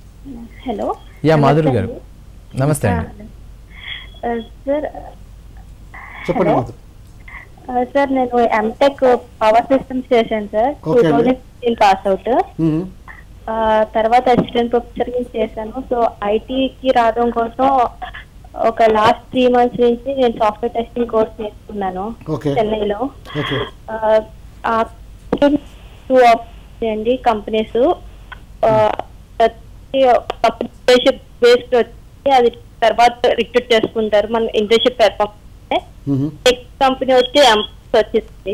హలో యా మాధురి గారు నమస్తే అండి సార్ చెప్పండి Hello? మాధవ్ సార్ నేను ఎంటెక్ పవర్ సిస్టమ్స్ చేశాను సార్ టూ Okay అండి. థౌజండ్ ఫిఫ్టీన్ పాస్ అవుట్ మ్మ్. తర్వాత అసిస్టెంట్ ప్రొఫెసర్ కి చేశాను సో ఐటీకి రావడం కోసం ఒక లాస్ట్ త్రీ మంత్స్ నుంచి నేను సాఫ్ట్వేర్ టెస్టింగ్ కోర్స్ నేర్చుకున్నాను Okay. చెన్నైలో ఓకే టూ అండి కంపెనీస్ బేస్డ్ వచ్చి అది తర్వాత రిక్రూట్ చేసుకుంటారు మన ఇంటర్న్షిప్ పెర్ఫామ్ నెక్స్ట్ కంపెనీ వచ్చి ఎంపస్ వచ్చింది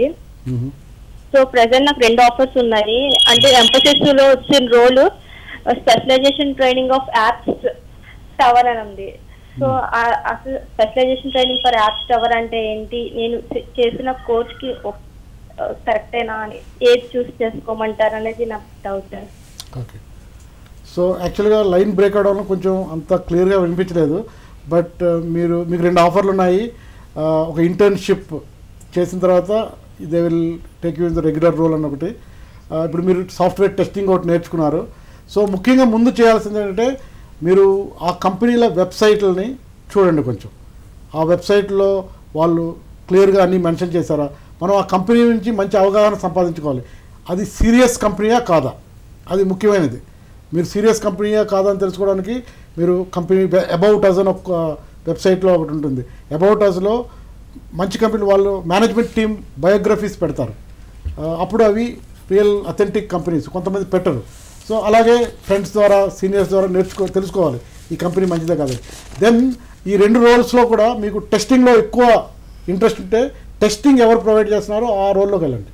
సో ప్రెసెంట్ నాకు రెండు ఆఫర్స్ ఉన్నాయి అంటే ఎంపసిస్ లో వచ్చిన role specialization training of apps tower అని ఉంది సో అసలు specialization training for apps tower అంటే ఏంటి నేను చే- చేసిన కోర్స్ కి కరెక్టేనా అని ఏది చూస్ చేసుకోమంటారు అనేది నాకు డౌట్ ఓకే సో యాక్చువల్గా లైన్ బ్రేక్ అవడంలో కొంచెం అంత క్లియర్గా వినిపించలేదు బట్ మీరు మీకు రెండు ఆఫర్లు ఉన్నాయి ఆ, ఒక ఇంటర్న్షిప్ చేసిన తర్వాత they will take you in the regular role అని ఒకటి ఆ, ఇప్పుడు మీరు సాఫ్ట్వేర్ టెస్టింగ్ ఒకటి నేర్చుకున్నారు సో ముఖ్యంగా ముందు చేయాల్సింది ఏంటంటే మీరు ఆ కంపెనీల వెబ్సైట్లని చూడండి కొంచెం ఆ వెబ్సైట్లో వాళ్ళు క్లియర్గా అన్నీ మెన్షన్ చేశారా మనం ఆ కంపెనీ నుంచి మంచి అవగాహన సంపాదించుకోవాలి అది సీరియస్ కంపెనీయా కాదా అది ముఖ్యమైనది మీరు సీరియస్ కంపెనీయా కాదా అని తెలుసుకోవడానికి మీరు కంపెనీ అబౌట్ అస్ అని ఒక వెబ్సైట్లో ఒకటి ఉంటుంది అబౌట్ అస్లో మంచి కంపెనీ వాళ్ళు మేనేజ్మెంట్ టీమ్ బయోగ్రఫీస్ పెడతారు ఆ, అప్పుడు అవి రియల్ అథెంటిక్ కంపెనీస్ కొంతమంది పెట్టరు సో అలాగే ఫ్రెండ్స్ ద్వారా సీనియర్స్ ద్వారా నేర్చుకో తెలుసుకోవాలి ఈ కంపెనీ మంచిదే కాదు దెన్ ఈ రెండు రోల్స్లో కూడా మీకు టెస్టింగ్లో ఎక్కువ ఇంట్రెస్ట్ ఉంటే టెస్టింగ్ ఎవరు ప్రొవైడ్ చేస్తున్నారో ఆ రోల్లోకి వెళ్ళండి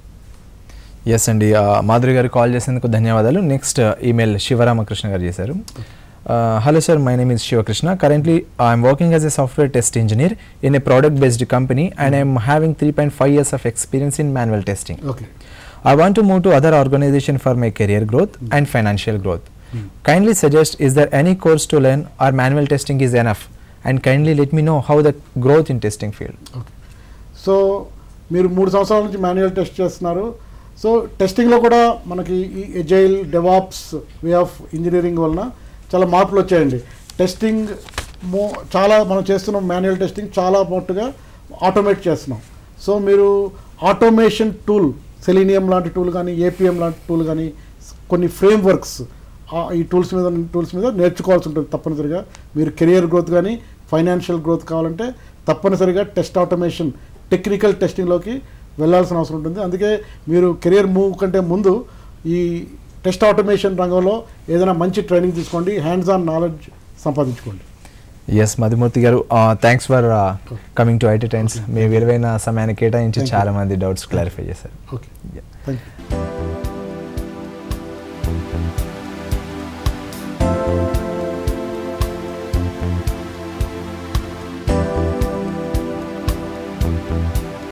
ఎస్ అండి ఆ, మాధురి గారు కాల్ చేసేందుకు ధన్యవాదాలు నెక్స్ట్ ఈమెయిల్ శివరామకృష్ణ గారు చేశారు hello sir my name is Sivakrishna currently I'm working as a software test engineer in a product based company and I'm having three point five years of experience in manual testing okay I want to move to other organization for my career growth and financial growth. Kindly suggest is there any course to learn or manual testing is enough? And kindly let me know how the growth in testing field. Okay so మీరు మూడు సంవత్సరాల నుంచి manual test చేస్తున్నారు సో టెస్టింగ్లో కూడా మనకి ఈ agile DevOps way of engineering వలన చాలా మార్పులు వచ్చాయండి టెస్టింగ్ మో చాలా మనం చేస్తున్నాం మాన్యువల్ టెస్టింగ్ చాలా మట్టుగా ఆటోమేట్ చేస్తున్నాం సో మీరు ఆటోమేషన్ టూల్ సెలీనియం లాంటి టూల్ కానీ ఏపీఎం లాంటి టూల్ కానీ కొన్ని ఫ్రేమ్ వర్క్స్ ఈ టూల్స్ మీద టూల్స్ మీద నేర్చుకోవాల్సి ఉంటుంది తప్పనిసరిగా మీరు కెరియర్ గ్రోత్ కానీ ఫైనాన్షియల్ గ్రోత్ కావాలంటే తప్పనిసరిగా టెస్ట్ ఆటోమేషన్ టెక్నికల్ టెస్టింగ్లోకి వెళ్ళాల్సిన అవసరం ఉంటుంది అందుకే మీరు కెరియర్ మూవ్ కంటే ముందు ఈ టెస్ట్ ఆటోమేషన్ రంగంలో ఏదైనా మంచి ట్రైనింగ్ తీసుకోండి హ్యాండ్స్ ఆన్ నాలెడ్జ్ సంపాదించుకోండి ఎస్ మధుమూర్తి గారు thanks for coming to IT Times మీ విలువైన సమయాన్ని కేటాయించి Thank you. చాలా మంది డౌట్స్ క్లారిఫై చేశారు ఓకే థ్యాంక్ యూ